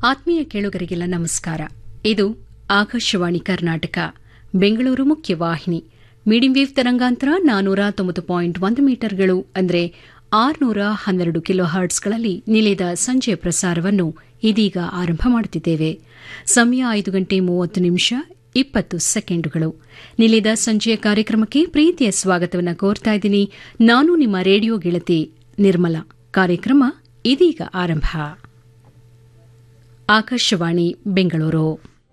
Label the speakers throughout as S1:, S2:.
S1: ಆತ್ಮೀಯ ಕೇಳುಗರಿಗೆಲ್ಲ ನಮಸ್ಕಾರ ಇದು ಆಕಾಶವಾಣಿ ಕರ್ನಾಟಕ ಬೆಂಗಳೂರು ಮುಖ್ಯವಾಹಿನಿ ಮೀಡಿಯಂ ವೇವ್ ತರಂಗಾಂತರ ನಾನೂರ ತೊಂಬತ್ತು ಪಾಯಿಂಟ್ ಒಂದು ಮೀಟರ್ಗಳು ಅಂದರೆ ಆರುನೂರ ಹನ್ನೆರಡು ಕಿಲೋ ಹರ್ಟ್ಸ್ಗಳಲ್ಲಿ ನಿಲಿದ ಸಂಜೆ ಪ್ರಸಾರವನ್ನು ಇದೀಗ ಆರಂಭ ಮಾಡುತ್ತಿದ್ದೇವೆ ಸಮಯ ಐದು ಗಂಟೆ ಮೂವತ್ತು ನಿಮಿಷ ಇಪ್ಪತ್ತು ಸೆಕೆಂಡುಗಳು ನಿಲಿದ ಸಂಜೆಯ ಕಾರ್ಯಕ್ರಮಕ್ಕೆ ಪ್ರೀತಿಯ ಸ್ವಾಗತವನ್ನು ಕೋರ್ತಾ ಇದ್ದೀನಿ ನಾನು ನಿಮ್ಮ ರೇಡಿಯೋ ಗೆಳತಿ ನಿರ್ಮಲಾ ಕಾರ್ಯಕ್ರಮ ಇದೀಗ ಆರಂಭ ಆಕಾಶವಾಣಿ ಬೆಂಗಳೂರು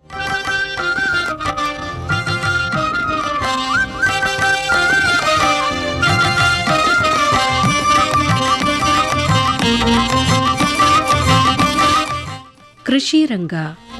S1: ಕೃಷಿ ರಂಗ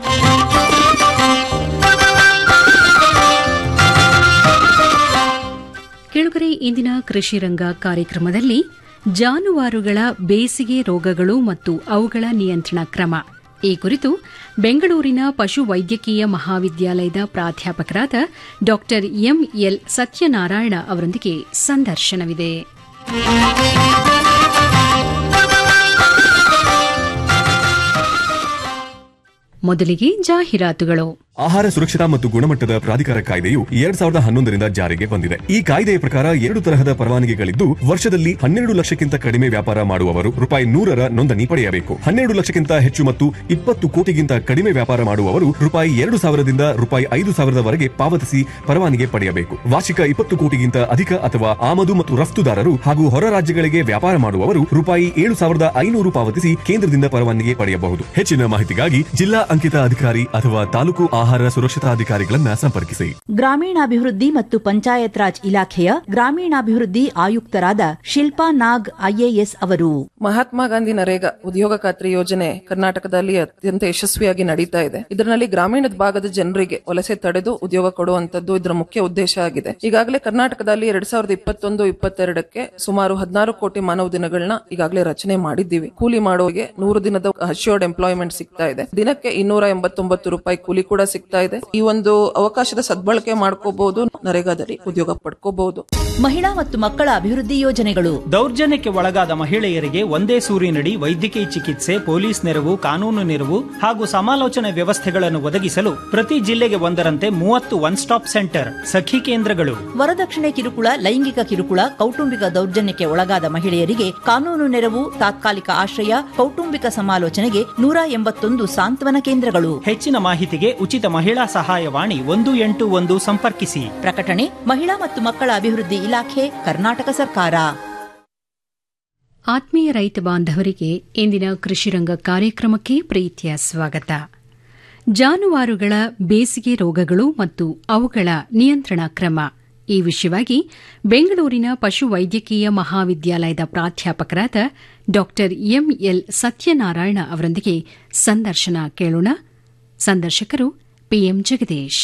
S1: ಕೆಳಗರೆ ಇಂದಿನ ಕೃಷಿ ರಂಗ ಕಾರ್ಯಕ್ರಮದಲ್ಲಿ ಜಾನುವಾರುಗಳ ಬೇಸಿಗೆ ರೋಗಗಳು ಮತ್ತು ಅವುಗಳ ನಿಯಂತ್ರಣ ಕ್ರಮ ಈ ಕುರಿತು ಬೆಂಗಳೂರಿನ ಪಶು ವೈದ್ಯಕೀಯ ಮಹಾವಿದ್ಯಾಲಯದ ಪ್ರಾಧ್ಯಾಪಕರಾದ ಡಾ ಎಂಎಲ್ ಸತ್ಯನಾರಾಯಣ ಅವರೊಂದಿಗೆ ಸಂದರ್ಶನವಿದೆ ಮೊದಲಿಗೆ ಜಾಹೀರಾತುಗಳು
S2: ಆಹಾರ ಸುರಕ್ಷತಾ ಮತ್ತು ಗುಣಮಟ್ಟದ ಪ್ರಾಧಿಕಾರ ಕಾಯ್ದೆಯು ಎರಡ್ ಸಾವಿರದ ಹನ್ನೊಂದರಿಂದ ಜಾರಿಗೆ ಬಂದಿದೆ ಈ ಕಾಯ್ದೆಯ ಪ್ರಕಾರ ಎರಡು ತರಹದ ಪರವಾನಗಿಗಳಿದ್ದು ವರ್ಷದಲ್ಲಿ ಹನ್ನೆರಡು ಲಕ್ಷಕ್ಕಿಂತ ಕಡಿಮೆ ವ್ಯಾಪಾರ ಮಾಡುವವರು ರೂಪಾಯಿ ನೂರರ ನೋಂದಣಿ ಪಡೆಯಬೇಕು ಹನ್ನೆರಡು ಲಕ್ಷಕ್ಕಿಂತ ಹೆಚ್ಚು ಮತ್ತು ಇಪ್ಪತ್ತು ಕೋಟಿಗಿಂತ ಕಡಿಮೆ ವ್ಯಾಪಾರ ಮಾಡುವವರು ರೂಪಾಯಿ ಎರಡು ಸಾವಿರದಿಂದ ರೂಪಾಯಿ ಐದು ಸಾವಿರದವರೆಗೆ ಪಾವತಿಸಿ ಪರವಾನಗಿ ಪಡೆಯಬೇಕು ವಾರ್ಷಿಕ ಇಪ್ಪತ್ತು ಕೋಟಿಗಿಂತ ಅಧಿಕ ಅಥವಾ ಆಮದು ಮತ್ತು ರಫ್ತುದಾರರು ಹಾಗೂ ಹೊರ ರಾಜ್ಯಗಳಿಗೆ ವ್ಯಾಪಾರ ಮಾಡುವವರು ರೂಪಾಯಿ ಏಳು ಸಾವಿರದ ಐನೂರು ಪಾವತಿಸಿ ಕೇಂದ್ರದಿಂದ ಪರವಾನಗಿ ಪಡೆಯಬಹುದು ಹೆಚ್ಚಿನ ಮಾಹಿತಿಗಾಗಿ ಜಿಲ್ಲಾ ಅಂಕಿತ ಅಧಿಕಾರಿ ಅಥವಾ ತಾಲೂಕು ಆಹಾರ ಸುರಕ್ಷತಾ ಅಧಿಕಾರಿಗಳನ್ನ ಸಂಪರ್ಕಿಸಿ
S3: ಗ್ರಾಮೀಣಾಭಿವೃದ್ಧಿ ಮತ್ತು ಪಂಚಾಯತ್ ರಾಜ್ ಇಲಾಖೆಯ ಗ್ರಾಮೀಣಾಭಿವೃದ್ಧಿ ಆಯುಕ್ತರಾದ ಶಿಲ್ಪಾ ನಾಗ್ ಐಎಎಸ್ ಅವರು
S4: ಮಹಾತ್ಮ ಗಾಂಧಿ ನರೇಗಾ ಉದ್ಯೋಗ ಖಾತ್ರಿ ಯೋಜನೆ ಕರ್ನಾಟಕದಲ್ಲಿ ಅತ್ಯಂತ ಯಶಸ್ವಿಯಾಗಿ ನಡೀತಾ ಇದೆ ಇದರಲ್ಲಿ ಗ್ರಾಮೀಣ ಭಾಗದ ಜನರಿಗೆ ವಲಸೆ ತಡೆದು ಉದ್ಯೋಗ ಕೊಡುವಂತದ್ದು ಇದರ ಮುಖ್ಯ ಉದ್ದೇಶ ಆಗಿದೆ ಈಗಾಗಲೇ ಕರ್ನಾಟಕದಲ್ಲಿ ಎರಡ್ ಸಾವಿರದ ಇಪ್ಪತ್ತೊಂದು ಇಪ್ಪತ್ತೆರಡಕ್ಕೆ ಸುಮಾರು ಹದಿನಾರು ಕೋಟಿ ಮಾನವ ದಿನಗಳನ್ನ ಈಗಾಗಲೇ ರಚನೆ ಮಾಡಿದ್ದೀವಿ ಕೂಲಿ ಮಾಡೋರಿಗೆ ನೂರು ದಿನದ ಅಶ್ಯೂರ್ಡ್ ಎಂಪ್ಲಾಯ್ಮೆಂಟ್ ಸಿಗ್ತಾ ಇದೆ ದಿನಕ್ಕೆ ಇನ್ನೂರ ಎಂಬತ್ತೊಂಬತ್ತು ರೂಪಾಯಿ ಕೂಲಿ ಕೂಡ ಸಿಗ್ತಾ ಇದೆ ಈ ಒಂದು ಅವಕಾಶದ ಸದ್ಬಳಕೆ ಮಾಡ್ಕೋಬಹುದು ನರೇಗಾದಲ್ಲಿ ಉದ್ಯೋಗ ಪಡ್ಕೋಬಹುದು
S3: ಮಹಿಳಾ ಮತ್ತು ಮಕ್ಕಳ ಅಭಿವೃದ್ಧಿ ಯೋಜನೆಗಳು
S5: ದೌರ್ಜನ್ಯಕ್ಕೆ ಒಳಗಾದ ಮಹಿಳೆಯರಿಗೆ ಒಂದೇ ಸೂರಿನಡಿ ವೈದ್ಯಕೀಯ ಚಿಕಿತ್ಸೆ ಪೊಲೀಸ್ ನೆರವು ಕಾನೂನು ನೆರವು ಹಾಗೂ ಸಮಾಲೋಚನೆ ವ್ಯವಸ್ಥೆಗಳನ್ನು ಒದಗಿಸಲು ಪ್ರತಿ ಜಿಲ್ಲೆಗೆ ಒಂದರಂತೆ ಮೂವತ್ತು ಒನ್ ಸ್ಟಾಪ್ ಸೆಂಟರ್ ಸಖಿ ಕೇಂದ್ರಗಳು
S3: ವರದಕ್ಷಿಣೆ ಕಿರುಕುಳ ಲೈಂಗಿಕ ಕಿರುಕುಳ ಕೌಟುಂಬಿಕ ದೌರ್ಜನ್ಯಕ್ಕೆ ಒಳಗಾದ ಮಹಿಳೆಯರಿಗೆ ಕಾನೂನು ನೆರವು ತಾತ್ಕಾಲಿಕ ಆಶ್ರಯ ಕೌಟುಂಬಿಕ ಸಮಾಲೋಚನೆಗೆ ನೂರ ಎಂಬತ್ತೊಂದು ಸಾಂತ್ವನ ಕೇಂದ್ರಗಳು
S5: ಹೆಚ್ಚಿನ ಮಾಹಿತಿಗೆ ಉಚಿತ ಮಹಿಳಾ ಸಹಾಯವಾಣಿ ಒಂದು ಎಂಟು ಒಂದು ಸಂಪರ್ಕಿಸಿ
S3: ಪ್ರಕಟಣೆ ಮಹಿಳಾ ಮತ್ತು ಮಕ್ಕಳ ಅಭಿವೃದ್ಧಿ ಇಲಾಖೆ ಕರ್ನಾಟಕ ಸರ್ಕಾರ
S1: ಆತ್ಮೀಯ ರೈತ ಬಾಂಧವರಿಗೆ ಇಂದಿನ ಕೃಷಿರಂಗ ಕಾರ್ಯಕ್ರಮಕ್ಕೆ ಪ್ರೀತಿಯ ಸ್ವಾಗತ ಜಾನುವಾರುಗಳ ಬೇಸಿಗೆ ರೋಗಗಳು ಮತ್ತು ಅವುಗಳ ನಿಯಂತ್ರಣ ಕ್ರಮ ಈ ವಿಷಯವಾಗಿ ಬೆಂಗಳೂರಿನ ಪಶು ವೈದ್ಯಕೀಯ ಮಹಾವಿದ್ಯಾಲಯದ ಪ್ರಾಧ್ಯಾಪಕರಾದ ಡಾ ಎಂಎಲ್ ಸತ್ಯನಾರಾಯಣ ಅವರೊಂದಿಗೆ ಸಂದರ್ಶನ ಕೇಳೋಣ ಸಂದರ್ಶಕರು ಪಿಎಂ ಜಗದೀಶ್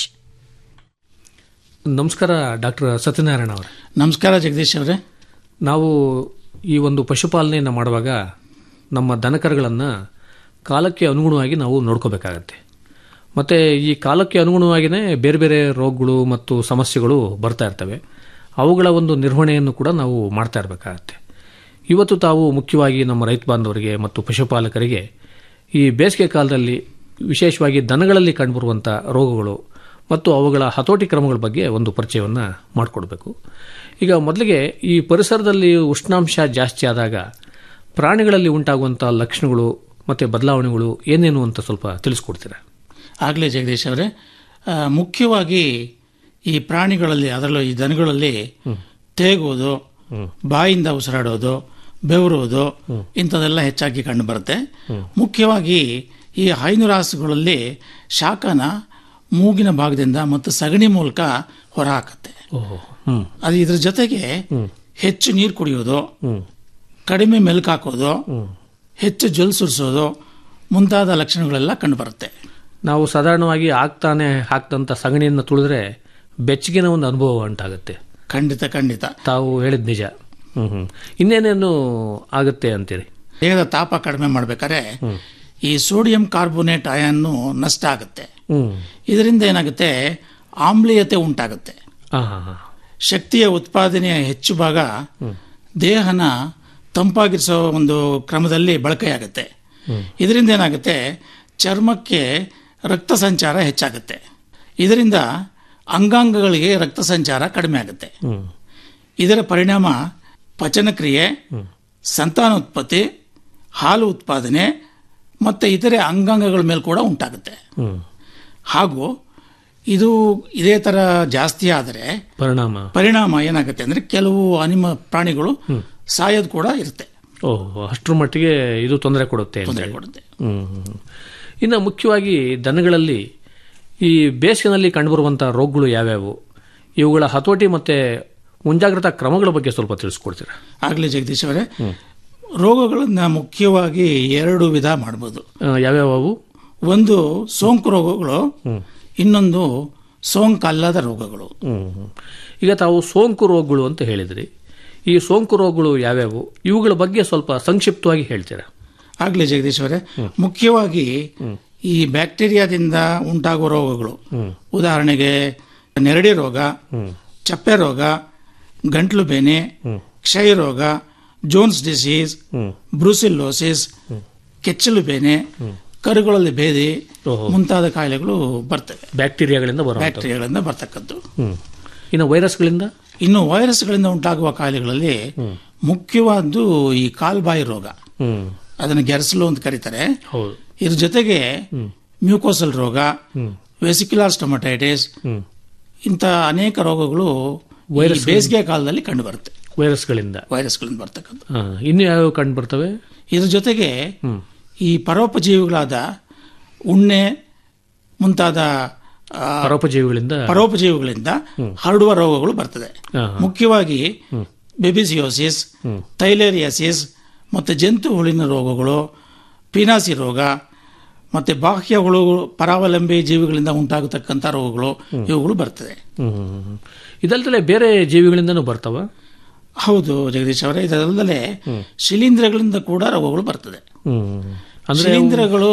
S6: ನಮಸ್ಕಾರ ಡಾಕ್ಟರ್ ಸತ್ಯನಾರಾಯಣ ಅವರೇ
S7: ನಮಸ್ಕಾರ ಜಗದೀಶ್ ಅವರೇ
S6: ನಾವು ಈ ಒಂದು ಪಶುಪಾಲನೆಯನ್ನು ಮಾಡುವಾಗ ನಮ್ಮ ದನಕರುಗಳನ್ನು ಕಾಲಕ್ಕೆ ಅನುಗುಣವಾಗಿ ನಾವು ನೋಡ್ಕೋಬೇಕಾಗತ್ತೆ ಮತ್ತು ಈ ಕಾಲಕ್ಕೆ ಅನುಗುಣವಾಗಿಯೇ ಬೇರೆ ಬೇರೆ ರೋಗಗಳು ಮತ್ತು ಸಮಸ್ಯೆಗಳು ಬರ್ತಾ ಇರ್ತವೆ ಅವುಗಳ ಒಂದು ನಿರ್ವಹಣೆಯನ್ನು ಕೂಡ ನಾವು ಮಾಡ್ತಾ ಇರಬೇಕಾಗತ್ತೆ ಇವತ್ತು ತಾವು ಮುಖ್ಯವಾಗಿ ನಮ್ಮ ರೈತ ಬಾಂಧವರಿಗೆ ಮತ್ತು ಪಶುಪಾಲಕರಿಗೆ ಈ ಬೇಸಿಗೆ ಕಾಲದಲ್ಲಿ ವಿಶೇಷವಾಗಿ ದನಗಳಲ್ಲಿ ಕಂಡುಬರುವಂಥ ರೋಗಗಳು ಮತ್ತು ಅವುಗಳ ಹತೋಟಿ ಕ್ರಮಗಳ ಬಗ್ಗೆ ಒಂದು ಪರಿಚಯವನ್ನು ಮಾಡಿಕೊಡ್ಬೇಕು ಈಗ ಮೊದಲಿಗೆ ಈ ಪರಿಸರದಲ್ಲಿ ಉಷ್ಣಾಂಶ ಜಾಸ್ತಿ ಆದಾಗ ಪ್ರಾಣಿಗಳಲ್ಲಿ ಉಂಟಾಗುವಂಥ ಲಕ್ಷಣಗಳು ಮತ್ತು ಬದಲಾವಣೆಗಳು ಏನೇನು ಅಂತ ಸ್ವಲ್ಪ ತಿಳಿಸ್ಕೊಡ್ತೀರಾ
S7: ಆಗಲೇ ಜಗದೀಶ್ ಅವರೇ ಆ, ಮುಖ್ಯವಾಗಿ ಈ ಪ್ರಾಣಿಗಳಲ್ಲಿ ಅದರಲ್ಲೂ ಈ ದನಗಳಲ್ಲಿ ತೇಗೋದು ಬಾಯಿಂದ ಉಸಿರಾಡೋದು ಬೆವರೋದು ಇಂಥದೆಲ್ಲ ಹೆಚ್ಚಾಗಿ ಕಂಡುಬರುತ್ತೆ ಮುಖ್ಯವಾಗಿ ಈ ಹೈನುರಾಸುಗಳಲ್ಲಿ ಶಾಖನ ಮೂಗಿನ ಭಾಗದಿಂದ ಮತ್ತು ಸಗಣಿ ಮೂಲಕ ಹೊರಹಾಕತ್ತೆ
S6: ಓಹೋ ಹ್ಞೂ
S7: ಅದು ಇದ್ರ ಜೊತೆಗೆ ಹೆಚ್ಚು ನೀರು ಕುಡಿಯೋದು ಕಡಿಮೆ ಮೆಲ್ಕು ಹಾಕೋದು ಹೆಚ್ಚು ಜೊಲ್ ಸುರಿಸೋದು ಮುಂತಾದ ಲಕ್ಷಣಗಳೆಲ್ಲ ಕಂಡುಬರುತ್ತೆ
S6: ನಾವು ಸಾಧಾರಣವಾಗಿ ಆಗ್ತಾನೆ ಹಾಕ್ದಂಥ ಸಗಣಿಯನ್ನು ತುಳಿದ್ರೆ ಬೆಚ್ಚಗಿನ ಒಂದು ಅನುಭವ ಉಂಟಾಗುತ್ತೆ
S7: ಖಂಡಿತ ಖಂಡಿತ
S6: ತಾವು ಹೇಳಿದ ನಿಜ ಹ್ಮ್ ಹ್ಮ್ ಇನ್ನೇನೇನು ಆಗುತ್ತೆ ಅಂತೀರಿ
S7: ದೇಹದ ತಾಪ ಕಡಿಮೆ ಮಾಡ್ಬೇಕಾದ್ರೆ ಈ ಸೋಡಿಯಂ ಕಾರ್ಬೋನೇಟ್ ಅಯನ್ನು ನಷ್ಟ ಆಗುತ್ತೆ
S6: ಹ್ಮ್
S7: ಇದರಿಂದ ಏನಾಗುತ್ತೆ ಆಮ್ಲೀಯತೆ ಉಂಟಾಗುತ್ತೆ
S6: ಹಾ ಹಾ ಹಾ
S7: ಶಕ್ತಿಯ ಉತ್ಪಾದನೆಯ ಹೆಚ್ಚು ಭಾಗ ದೇಹನ ತಂಪಾಗಿರಿಸೋ ಒಂದು ಕ್ರಮದಲ್ಲಿ ಬಳಕೆಯಾಗುತ್ತೆ ಇದರಿಂದ ಏನಾಗುತ್ತೆ ಚರ್ಮಕ್ಕೆ ರಕ್ತ ಸಂಚಾರ ಹೆಚ್ಚಾಗುತ್ತೆ ಇದರಿಂದ ಅಂಗಾಂಗಗಳಿಗೆ ರಕ್ತ ಸಂಚಾರ ಕಡಿಮೆ ಆಗುತ್ತೆ ಇದರ ಪರಿಣಾಮ ಪಚನಕ್ರಿಯೆ ಸಂತಾನೋತ್ಪತ್ತಿ ಹಾಲು ಉತ್ಪಾದನೆ ಮತ್ತು ಇತರೆ ಅಂಗಾಂಗಗಳ ಮೇಲೆ ಕೂಡ ಉಂಟಾಗುತ್ತೆ ಹಾಗೂ ಇದು ಇದೇ ಥರ ಜಾಸ್ತಿ ಆದರೆ
S6: ಪರಿಣಾಮ
S7: ಪರಿಣಾಮ ಏನಾಗುತ್ತೆ ಅಂದರೆ ಕೆಲವು ಅನಿಮ ಪ್ರಾಣಿಗಳು ಸಾಯೋದು ಕೂಡ ಇರುತ್ತೆ
S6: ಓಹ್ ಅಷ್ಟರ ಮಟ್ಟಿಗೆ ಇದು ತೊಂದರೆ ಕೊಡುತ್ತೆ ಅಂತ
S7: ತೊಂದರೆ
S6: ಹೇಳಿ.
S7: ಕೊಡುತ್ತೆ
S6: ಹ್ಮ್, ಹ್ಮ್. ಇನ್ನು ಮುಖ್ಯವಾಗಿ ದನಗಳಲ್ಲಿ ಈ ಬೇಸಿಗೆನಲ್ಲಿ ಕಂಡುಬರುವಂಥ ರೋಗಗಳು ಯಾವ್ಯಾವು ಇವುಗಳ ಹತೋಟಿ ಮತ್ತೆ ಮುಂಜಾಗ್ರತಾ ಕ್ರಮಗಳ ಬಗ್ಗೆ ಸ್ವಲ್ಪ ತಿಳಿಸ್ಕೊಡ್ತೀರಾ
S7: ಆಗಲಿ ಜಗದೀಶ್ ಅವರೇ ರೋಗಗಳನ್ನ ಮುಖ್ಯವಾಗಿ ಎರಡು ವಿಧ ಮಾಡ್ಬೋದು
S6: ಆ, ಯಾವ್ಯಾವು
S7: ಒಂದು ಸೋಂಕು ರೋಗಗಳು ಇನ್ನೊಂದು ಸೋಂಕಲ್ಲದ ರೋಗಗಳು
S6: ಹ್ಮ್, ಹ್ಮ್. ಈಗ ತಾವು ಸೋಂಕು ರೋಗಗಳು ಅಂತ ಹೇಳಿದ್ರಿ ಈ ಸೋಂಕು ರೋಗಗಳು ಯಾವ್ಯಾವು ಇವುಗಳ ಬಗ್ಗೆ ಸ್ವಲ್ಪ ಸಂಕ್ಷಿಪ್ತವಾಗಿ ಹೇಳ್ತೀರಾ
S7: ಆಗಲಿ ಜಗದೀಶ್ ಅವರೇ ಮುಖ್ಯವಾಗಿ ಈ ಬ್ಯಾಕ್ಟೀರಿಯಾದಿಂದ ಉಂಟಾಗುವ ರೋಗಗಳು ಉದಾಹರಣೆಗೆ ನೆರಡಿ ರೋಗ ಚಪ್ಪೆ ರೋಗ ಗಂಟ್ಲು ಬೇನೆ ಕ್ಷಯ ರೋಗ ಜೋನ್ಸ್ ಡಿಸೀಸ್ ಬ್ರೂಸಿಲ್ಲೋಸಿಸ್ ಕೆಚ್ಚಲು ಬೇನೆ ಕರುಗಳಲ್ಲಿ ಭೇದಿ
S6: ಓಹೋ.
S7: ಮುಂತಾದ ಕಾಯಿಲೆಗಳು ಬರ್ತವೆ
S6: ಬ್ಯಾಕ್ಟೀರಿಯಾಗಳಿಂದ ಬರುವಂಥ
S7: ಬ್ಯಾಕ್ಟೀರಿಯಾಗಳಿಂದ ಬರ್ತಕ್ಕದ್ದು
S6: ಹ್ಮ್. ಇನ್ನು ವೈರಸ್ಗಳಿಂದ
S7: ಇನ್ನು ವೈರಸ್ಗಳಿಂದ ಉಂಟಾಗುವ ಕಾಯಿಲೆಗಳಲ್ಲಿ ಮುಖ್ಯವಾದ್ದು ಈ ಕಾಲ್ಬಾಯಿ ರೋಗ
S6: ಹ್ಮ್
S7: ಅದನ್ನು ಗೆರಸಲು ಅಂತ ಕರೀತಾರೆ
S6: ಹೌದು
S7: ಇದ್ರ ಜೊತೆಗೆ ಮ್ಯೂಕೋಸಲ್ ರೋಗ ವೆಸಿಕ್ಯುಲಾರ್ ಸ್ಟೊಮಟೈಟಿಸ್ ಇಂಥ ಅನೇಕ ರೋಗಗಳು ಈ ಬೇಸಿಗೆ ಕಾಲದಲ್ಲಿ ಕಂಡು ಬರುತ್ತೆ
S6: ವೈರಸ್ಗಳಿಂದ
S7: ವೈರಸ್ಗಳಿಂದ ಬರ್ತಕ್ಕಂಥ
S6: ಆ, ಇನ್ನು ಯಾವ್ಯಾವ ಕಂಡು ಬರ್ತವೆ
S7: ಇದ್ರ ಜೊತೆಗೆ ಈ ಪರೋಪಜೀವಿಗಳಾದ ಉಣ್ಣೆ ಮುಂತಾದ ಆ,
S6: ಪರೋಪಜೀವಿಗಳಿಂದ
S7: ಪರೋಪಜೀವಿಗಳಿಂದ ಹರಡುವ ರೋಗಗಳು ಬರ್ತದೆ
S6: ಹಾ,
S7: ಮುಖ್ಯವಾಗಿ ಬೆಬಿಸಿಯೋಸಿಸ್ ಥೈಲೇರಿಯಾಸಿಸ್ ಮತ್ತು ಜಂತು ಹುಳಿನ ರೋಗಗಳು ಪಿನಾಸಿ ರೋಗ ಮತ್ತೆ ಬಾಹ್ಯ ಹುಳು ಪರಾವಲಂಬಿ ಜೀವಿಗಳಿಂದ ಉಂಟಾಗತಕ್ಕಂಥ ರೋಗಗಳು ಇವುಗಳು ಬರ್ತದೆ
S6: ಹ್ಮ್, ಹ್ಮ್, ಹ್ಮ್. ಇದಲ್ದಲೆ ಬೇರೆ ಜೀವಿಗಳಿಂದನೂ ಬರ್ತಾವ
S7: ಹೌದು ಜಗದೀಶ್ ಅವರೇ ಇದಲ್ಲದೆ ಶಿಲೀಂಧ್ರಗಳಿಂದ ಕೂಡ ರೋಗಗಳು ಬರ್ತದೆ
S6: ಹ್ಮ್ ಅಂದ್ರೆ
S7: ಶಿಲೀಂಧ್ರಗಳು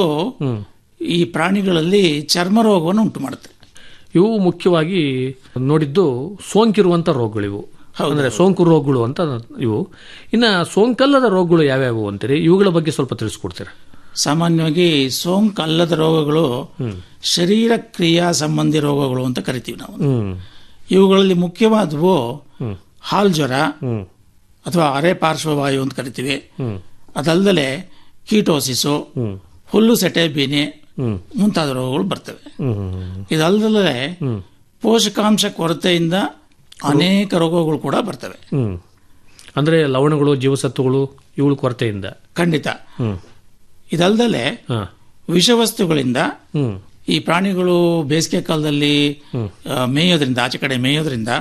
S7: ಈ ಪ್ರಾಣಿಗಳಲ್ಲಿ ಚರ್ಮ ರೋಗವನ್ನು ಉಂಟು ಮಾಡುತ್ತೆ
S6: ಇವು ಮುಖ್ಯವಾಗಿ ನೋಡಿದ್ದು ಸೋಂಕಿರುವಂತ ರೋಗಗಳಿವು ಅಂದ್ರೆ ಸೋಂಕು ರೋಗಗಳು ಅಂತ ಇವು ಇನ್ನ ಸೋಂಕಲ್ಲದ ರೋಗಗಳು ಯಾವ್ಯಾವು ಅಂತೀರಿ ಇವುಗಳ ಬಗ್ಗೆ ಸ್ವಲ್ಪ ತಿಳಿಸ್ಕೊಡ್ತೀರಾ
S7: ಸಾಮಾನ್ಯವಾಗಿ ಸೋಂಕಲ್ಲದ ರೋಗಗಳು ಶರೀರ ಕ್ರಿಯಾ ಸಂಬಂಧಿ ರೋಗಗಳು ಅಂತ ಕರಿತೀವಿ ನಾವು
S6: ಹ್ಮ್
S7: ಇವುಗಳಲ್ಲಿ ಮುಖ್ಯವಾದವು ಹಾಲ್ ಜ್ವರ ಅಥವಾ ಅರೆ ಪಾರ್ಶ್ವವಾಯು ಅಂತ ಕರಿತೀವಿ ಅದಲ್ಲದೆ ಕೀಟೋಸಿಸು ಹುಲ್ಲು ಸೆಟೆ ಬೇನೆ ಮುಂತಾದ ರೋಗಗಳು ಬರ್ತವೆ ಇದಲ್ಲದೆ ಪೋಷಕಾಂಶ ಕೊರತೆಯಿಂದ ಅನೇಕ ರೋಗಗಳು ಕೂಡ ಬರ್ತವೆ
S6: ಹ್ಮ್ ಅಂದ್ರೆ ಲವಣಗಳು ಜೀವಸತ್ವಗಳು ಇವುಗಳ ಕೊರತೆಯಿಂದ
S7: ಖಂಡಿತ
S6: ಹ್ಮ್
S7: ಇದಲ್ಲದೆ
S6: ಹಾ
S7: ವಿಷವಸ್ತುಗಳಿಂದ
S6: ಹ್ಮ್
S7: ಈ ಪ್ರಾಣಿಗಳು ಬೇಸಿಗೆ ಕಾಲದಲ್ಲಿ ಆ, ಮೇಯೋದ್ರಿಂದ ಆಚೆ ಕಡೆ ಮೇಯೋದ್ರಿಂದ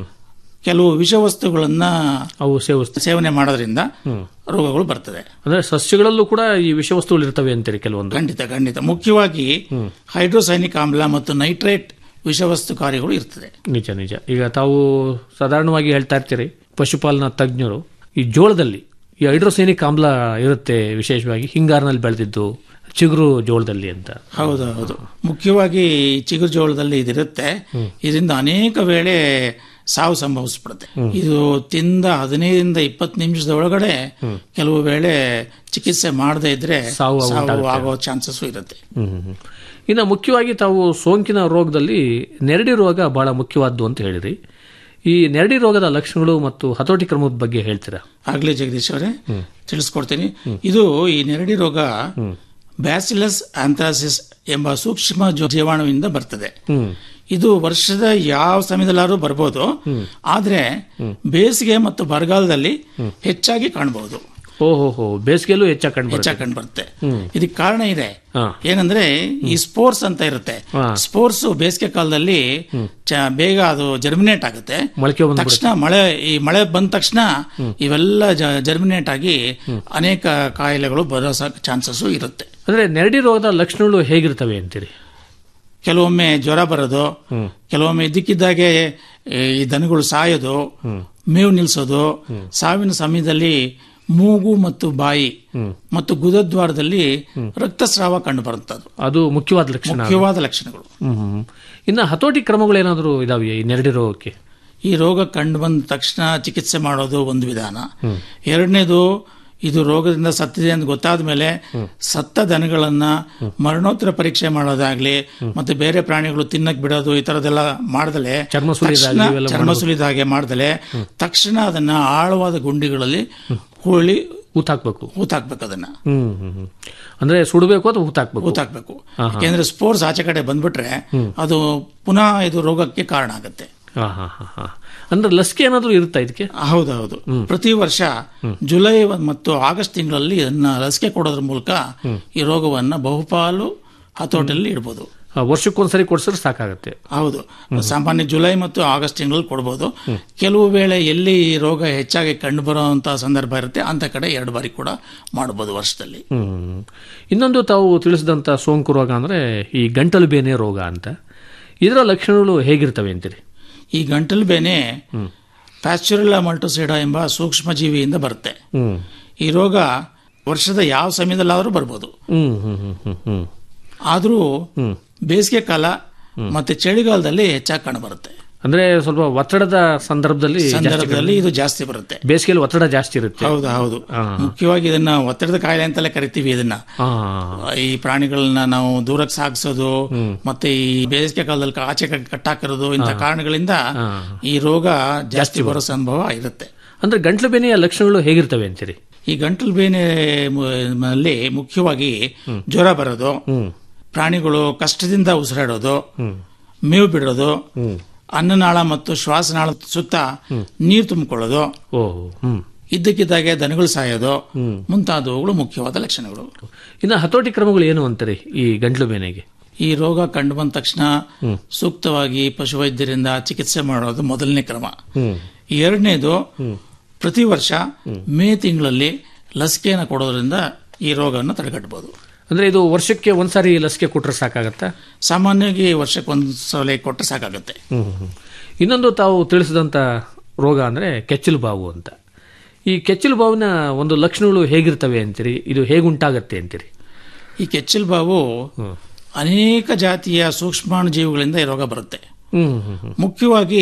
S7: ಕೆಲವು ವಿಷವಸ್ತುಗಳನ್ನ
S6: ಅವು ಸೇವಿಸ್ತ
S7: ಸೇವನೆ ಮಾಡೋದ್ರಿಂದ ರೋಗಗಳು ಬರ್ತದೆ
S6: ಅಂದ್ರೆ ಸಸ್ಯಗಳಲ್ಲೂ ಕೂಡ ಈ ವಿಷವಸ್ತುಗಳು ಇರ್ತವೆ ಅಂತೀರಿ ಕೆಲವೊಂದು
S7: ಖಂಡಿತ ಖಂಡಿತ ಮುಖ್ಯವಾಗಿ ಹೈಡ್ರೋಸೈನಿಕ್ ಆಮ್ಲ ಮತ್ತು ನೈಟ್ರೇಟ್ ವಿಷವಸ್ತುಕಾರಿಗಳು ಇರ್ತದೆ
S6: ನಿಜ ನಿಜ ಈಗ ತಾವು ಸಾಧಾರಣವಾಗಿ ಹೇಳ್ತಾ ಇರ್ತೀರಿ ಪಶುಪಾಲನಾ ತಜ್ಞರು ಈ ಜೋಳದಲ್ಲಿ ಈ ಹೈಡ್ರೋಸೈನಿಕ್ ಆಮ್ಲ ಇರುತ್ತೆ ವಿಶೇಷವಾಗಿ ಹಿಂಗಾರಿನಲ್ಲಿ ಬೆಳೆದಿದ್ದು ಚಿಗುರು ಜೋಳದಲ್ಲಿ ಅಂತ
S7: ಹೌದು ಹೌದು ಮುಖ್ಯವಾಗಿ ಈ ಚಿಗುರು ಜೋಳದಲ್ಲಿ ಇದಿರುತ್ತೆ ಇದರಿಂದ ಅನೇಕ ವೇಳೆ ಸಾವು ಸಂಭವಿಸ್ಬಿಡುತ್ತೆ ಇದು ತಿಂದ ಹದಿನೈದರಿಂದ ಇಪ್ಪತ್ತು ನಿಮಿಷದ ಒಳಗಡೆ ಕೆಲವು ವೇಳೆ ಚಿಕಿತ್ಸೆ ಮಾಡದೇ ಇದ್ರೆ
S6: ಸಾವು
S7: ಸಾವು ಆಗೋ ಚಾನ್ಸಸ್ ಇರುತ್ತೆ
S6: ಹ್ಮ್ ಹ್ಮ್, ಹ್ಮ್. ಇನ್ನು ಮುಖ್ಯವಾಗಿ ತಾವು ಸೋಂಕಿನ ರೋಗದಲ್ಲಿ ನೆರಡಿ ರೋಗ ಬಹಳ ಮುಖ್ಯವಾದ್ದು ಅಂತ ಹೇಳಿರಿ ಈ ನೆರಡಿ ರೋಗದ ಲಕ್ಷಣಗಳು ಮತ್ತು ಹತೋಟಿ ಕ್ರಮದ ಬಗ್ಗೆ ಹೇಳ್ತೀರಾ
S7: ಆಗ್ಲಿ ಜಗದೀಶ್ ಅವರೇ ತಿಳಿಸ್ಕೊಡ್ತೀನಿ ಇದು ಈ ನೆರಡಿ ರೋಗ ಬ್ಯಾಸಿಲಸ್ ಆಂಥ್ರಾಸಿಸ್ ಎಂಬ ಸೂಕ್ಷ್ಮ ಜೀ- ಜೀವಾಣುವಿಂದ ಬರ್ತದೆ ಇದು ವರ್ಷದ ಯಾವ ಸಮಯದಲ್ಲಾದ್ರೂ ಬರ್ಬೋದು ಆದ್ರೆ ಬೇಸಿಗೆ ಮತ್ತು ಬರಗಾಲದಲ್ಲಿ ಹೆಚ್ಚಾಗಿ ಕಾಣಬಹುದು
S6: ಓಹೋ ಹೋ ಬೇಸಿಗೆಯಲ್ಲೂ ಹೆಚ್ಚಾಗಿ ಕಂಡು ಬರುತ್ತೆ.
S7: ಹೆಚ್ಚಾಗಿ ಕಂಡು ಬರುತ್ತೆ ಇದಕ್ಕೆ ಕಾರಣ ಇದೆ
S6: ಹಾ.
S7: ಏನಂದ್ರೆ ಈ ಸ್ಪೋರ್ಟ್ಸ್ ಅಂತ ಇರುತ್ತೆ
S6: ಹಾ.
S7: ಸ್ಪೋರ್ಟ್ಸ್ ಬೇಸಿಗೆ ಕಾಲದಲ್ಲಿ ಚ- ಬೇಗ ಅದು ಜರ್ಮಿನೇಟ್ ಆಗುತ್ತೆ
S6: ಮೊಳಕೆ ಬಂದ್ಬಿಡುತ್ತೆ.
S7: ತಕ್ಷಣ ಮಳೆ ಈ ಮಳೆ ಬಂದ ತಕ್ಷಣ ಇವೆಲ್ಲ ಜರ್ಮಿನೇಟ್ ಆಗಿ ಅನೇಕ ಕಾಯಿಲೆಗಳು ಬರೋ ಚಾನ್ಸಸ್ ಇರುತ್ತೆ
S6: ಅಂದ್ರೆ ನೆರಡಿ ರೋಗದ ಲಕ್ಷಣಗಳು ಹೇಗಿರ್ತವೆ ಅಂತೀರಿ
S7: ಕೆಲವೊಮ್ಮೆ ಜ್ವರ ಬರೋದು ಕೆಲವೊಮ್ಮೆ ಇದ್ದಕ್ಕಿದ್ದಾಗೆ ಈ ದನಗಳು ಸಾಯೋದು ಮೇವು ನಿಲ್ಸೋದು ಸಾವಿನ ಸಮಯದಲ್ಲಿ ಮೂಗು ಮತ್ತು ಬಾಯಿ ಮತ್ತು ಗುದದ್ವಾರದಲ್ಲಿ ರಕ್ತಸ್ರಾವ ಕಂಡು ಬರುತ್ತದು
S6: ಅದು ಮುಖ್ಯವಾದ ಲಕ್ಷಣ
S7: ಮುಖ್ಯವಾದ ಲಕ್ಷಣಗಳು
S6: ಹ್ಮ್ ಹ್ಮ್. ಇನ್ನು ಹತೋಟಿ ಕ್ರಮಗಳು ಏನಾದರೂ ಇದಾವೆ ಈ ನೆರಡಿ ರೋಗಕ್ಕೆ
S7: ಈ ರೋಗ ಕಂಡು ಬಂದ ತಕ್ಷಣ ಚಿಕಿತ್ಸೆ ಮಾಡೋದು ಒಂದು ವಿಧಾನ ಎರಡನೇದು ಇದು ರೋಗದಿಂದ ಸತ್ತಿದೆ ಅಂತ ಗೊತ್ತಾದ ಮೇಲೆ ಸತ್ತ ದನಗಳನ್ನ ಮರಣೋತ್ತರ ಪರೀಕ್ಷೆ ಮಾಡೋದಾಗ್ಲಿ ಮತ್ತೆ ಬೇರೆ ಪ್ರಾಣಿಗಳು ತಿನ್ನಕ್ ಬಿಡೋದು ಈ ತರದೆಲ್ಲ ಮಾಡ್ದಲೆ
S6: ಚರ್ಮ ಸುಲಿಯೋದಾಗ್ಲಿ
S7: ತಕ್ಷಣ
S6: ಇವೆಲ್ಲ
S7: ಚರ್ಮ ಸುಲಿದ ಹಾಗೆ ಮಾಡ್ದಲೆ ತಕ್ಷಣ ಅದನ್ನ ಆಳವಾದ ಗುಂಡಿಗಳಲ್ಲಿ ಹೂಳಿ
S6: ಊತಾಕ್ಬೇಕು
S7: ಊತಾಕ್ಬೇಕು ಅದನ್ನ
S6: ಹ್ಮ್ ಹ್ಮ್ ಹ್ಮ್. ಅಂದ್ರೆ ಸುಡಬೇಕು ಅಥವಾ ಊತಾಕ್ಬೇಕು
S7: ಊತಾಕ್ಬೇಕು ಯಾಕೆಂದ್ರೆ ಸ್ಪೋರ್ಸ್ ಆಚೆ ಕಡೆ ಬಂದ್ಬಿಟ್ರೆ ಅದು ಪುನಃ ಇದು ರೋಗಕ್ಕೆ ಕಾರಣ ಆಗುತ್ತೆ
S6: ಹಾ ಹಾ ಹಾ ಹಾ ಅಂದ್ರೆ ಲಸಿಕೆ ಏನಾದ್ರು ಇರುತ್ತಾ ಇದಕ್ಕೆ
S7: ಹೌದೌದು ಪ್ರತಿ ವರ್ಷ ಜುಲೈ ಮತ್ತು ಆಗಸ್ಟ್ ತಿಂಗಳಲ್ಲಿ ಇದನ್ನ ಲಸಿಕೆ ಕೊಡೋದ್ರ ಮೂಲಕ ಈ ರೋಗವನ್ನ ಬಹುಪಾಲು ಹತೋಟಿಯಲ್ಲಿ ಇಡ್ಬೋದು
S6: ಆ, ವರ್ಷಕ್ಕೊಂದ್ಸರಿ ಕೊಡ್ಸಿದ್ರೆ ಸಾಕಾಗತ್ತೆ
S7: ಹೌದು ಸಾಮಾನ್ಯ ಜುಲೈ ಮತ್ತು ಆಗಸ್ಟ್ ತಿಂಗಳಲ್ಲಿ ಕೊಡ್ಬೋದು ಕೆಲವು ವೇಳೆ ಎಲ್ಲಿ ಈ ರೋಗ ಹೆಚ್ಚಾಗಿ ಕಂಡು ಬರುವಂತಹ ಸಂದರ್ಭ ಇರುತ್ತೆ ಅಂತ ಕಡೆ ಎರಡು ಬಾರಿ ಕೂಡ ಮಾಡಬಹುದು ವರ್ಷದಲ್ಲಿ
S6: ಹ್ಮ್ ಇನ್ನೊಂದು ತಾವು ತಿಳಿಸಿದಂತ ಸೋಂಕು ರೋಗ ಅಂದ್ರೆ ಈ ಗಂಟಲು ಬೇನೆ ರೋಗ ಅಂತ ಇದರ ಲಕ್ಷಣಗಳು ಹೇಗಿರ್ತವೆ ಅಂತೀರಿ
S7: ಈ ಗಂಟಲು ಬೇನೆ ಪ್ಯಾಸ್ಚುರಲ್ಲ ಮಲ್ಟೋಸಿಡಾ ಎಂಬ ಸೂಕ್ಷ್ಮ ಜೀವಿಯಿಂದ ಬರುತ್ತೆ
S6: ಹ್ಮ್
S7: ಈ ರೋಗ ವರ್ಷದ ಯಾವ ಸಮಯದಲ್ಲಾದರೂ ಬರ್ಬೋದು
S6: ಹ್ಮ್ ಹ್ಮ್ ಹ್ಮ್ ಹ್ಮ್ ಹ್ಮ್
S7: ಆದರೂ ಬೇಸಿಗೆ ಕಾಲ ಮತ್ತೆ ಚಳಿಗಾಲದಲ್ಲಿ ಹೆಚ್ಚಾಗಿ ಕಾಣಬರುತ್ತೆ
S6: ಅಂದ್ರೆ ಸ್ವಲ್ಪ ಒತ್ತಡದ ಸಂದರ್ಭದಲ್ಲಿ ಜಾಸ್ತಿ
S7: ಸಂದರ್ಭದಲ್ಲಿ ಇದು ಜಾಸ್ತಿ ಬರುತ್ತೆ
S6: ಬೇಸಿಗೆಯಲ್ಲಿ ಒತ್ತಡ ಜಾಸ್ತಿ ಇರುತ್ತೆ
S7: ಹೌದು ಹೌದು ಮುಖ್ಯವಾಗಿ ಇದನ್ನ ಒತ್ತಡದ ಕಾಯಿಲೆ ಅಂತಲೇ ಕರಿತೀವಿ ಇದನ್ನ
S6: ಹಾ
S7: ಈ ಪ್ರಾಣಿಗಳನ್ನ ನಾವು ದೂರಕ್ಕೆ ಸಾಗಿಸೋದು ಮತ್ತೆ ಈ ಬೇಸಿಗೆ ಕಾಲದಲ್ಲಿ ಆಚೆ ಕಡೆ ಕಟ್ಟಾಕಿರೋದು ಇಂಥ ಕಾರಣಗಳಿಂದ ಈ ರೋಗ ಜಾಸ್ತಿ ಬರೋ ಸಂಭವ ಇರುತ್ತೆ
S6: ಅಂದ್ರೆ ಗಂಟ್ಲು ಬೇನೆಯ ಲಕ್ಷಣಗಳು ಹೇಗಿರ್ತವೆ ಅಂತೀರಿ
S7: ಈ ಗಂಟಲು ಬೇನೆ ನಲ್ಲಿ ಮುಖ್ಯವಾಗಿ ಜ್ವರ ಬರೋದು ಪ್ರಾಣಿಗಳು ಕಷ್ಟದಿಂದ ಉಸಿರಾಡೋದು ಮೇವು ಬಿಡೋದು ಅನ್ನನಾಳ ಮತ್ತು ಶ್ವಾಸನಾಳ ಸುತ್ತ ನೀರು ತುಂಬಿಕೊಳ್ಳೋದು
S6: ಓಹ್ ಹ್ಮ್
S7: ಇದ್ದಕ್ಕಿದ್ದಾಗೆ ದನಗಳು ಸಾಯೋದು ಮುಂತಾದವುಗಳು ಮುಖ್ಯವಾದ ಲಕ್ಷಣಗಳು
S6: ಇನ್ನು ಹತೋಟಿ ಕ್ರಮಗಳು ಏನು ಅಂತಾರೆ ಈ ಗಂಟ್ಲು ಬೇನೆಗೆ
S7: ಈ ರೋಗ ಕಂಡು ಬಂದ ತಕ್ಷಣ ಸೂಕ್ತವಾಗಿ ಪಶುವೈದ್ಯರಿಂದ ಚಿಕಿತ್ಸೆ ಮಾಡೋದು ಮೊದಲನೇ ಕ್ರಮ ಎರಡನೇದು ಪ್ರತಿ ವರ್ಷ ಮೇ ತಿಂಗಳಲ್ಲಿ ಲಸಿಕೆಯನ್ನು ಕೊಡೋದ್ರಿಂದ ಈ ರೋಗವನ್ನು ತಡೆಗಟ್ಟಬಹುದು
S6: ಅಂದ್ರೆ ಇದು ವರ್ಷಕ್ಕೆ ಒಂದ್ಸಾರಿ ಲಸಿಕೆ ಕೊಟ್ರೆ ಸಾಕಾಗತ್ತಾ
S7: ಸಾಮಾನ್ಯವಾಗಿ ವರ್ಷಕ್ಕೆ ಒಂದು ಸಲ ಕೊಟ್ಟರೆ ಸಾಕಾಗುತ್ತೆ
S6: ಹ್ಮ್ ಹ್ಮ್. ಇನ್ನೊಂದು ತಾವು ತಿಳಿಸಿದಂತ ರೋಗ ಅಂದ್ರೆ ಕೆಚ್ಚಲು ಬಾವು ಅಂತ ಈ ಕೆಚ್ಚಲು ಬಾವಿನ ಒಂದು ಲಕ್ಷಣಗಳು ಹೇಗಿರ್ತವೆ ಅಂತೀರಿ ಇದು ಹೇಗುಂಟಾಗತ್ತೆ ಅಂತೀರಿ
S7: ಈ ಕೆಚ್ಚಲು ಬಾವು ಅನೇಕ ಜಾತಿಯ ಸೂಕ್ಷ್ಮಾಣು ಜೀವಿಗಳಿಂದ ಈ ರೋಗ ಬರುತ್ತೆ
S6: ಹ್ಮ್ ಹ್ಮ್ ಹ್ಮ್
S7: ಮುಖ್ಯವಾಗಿ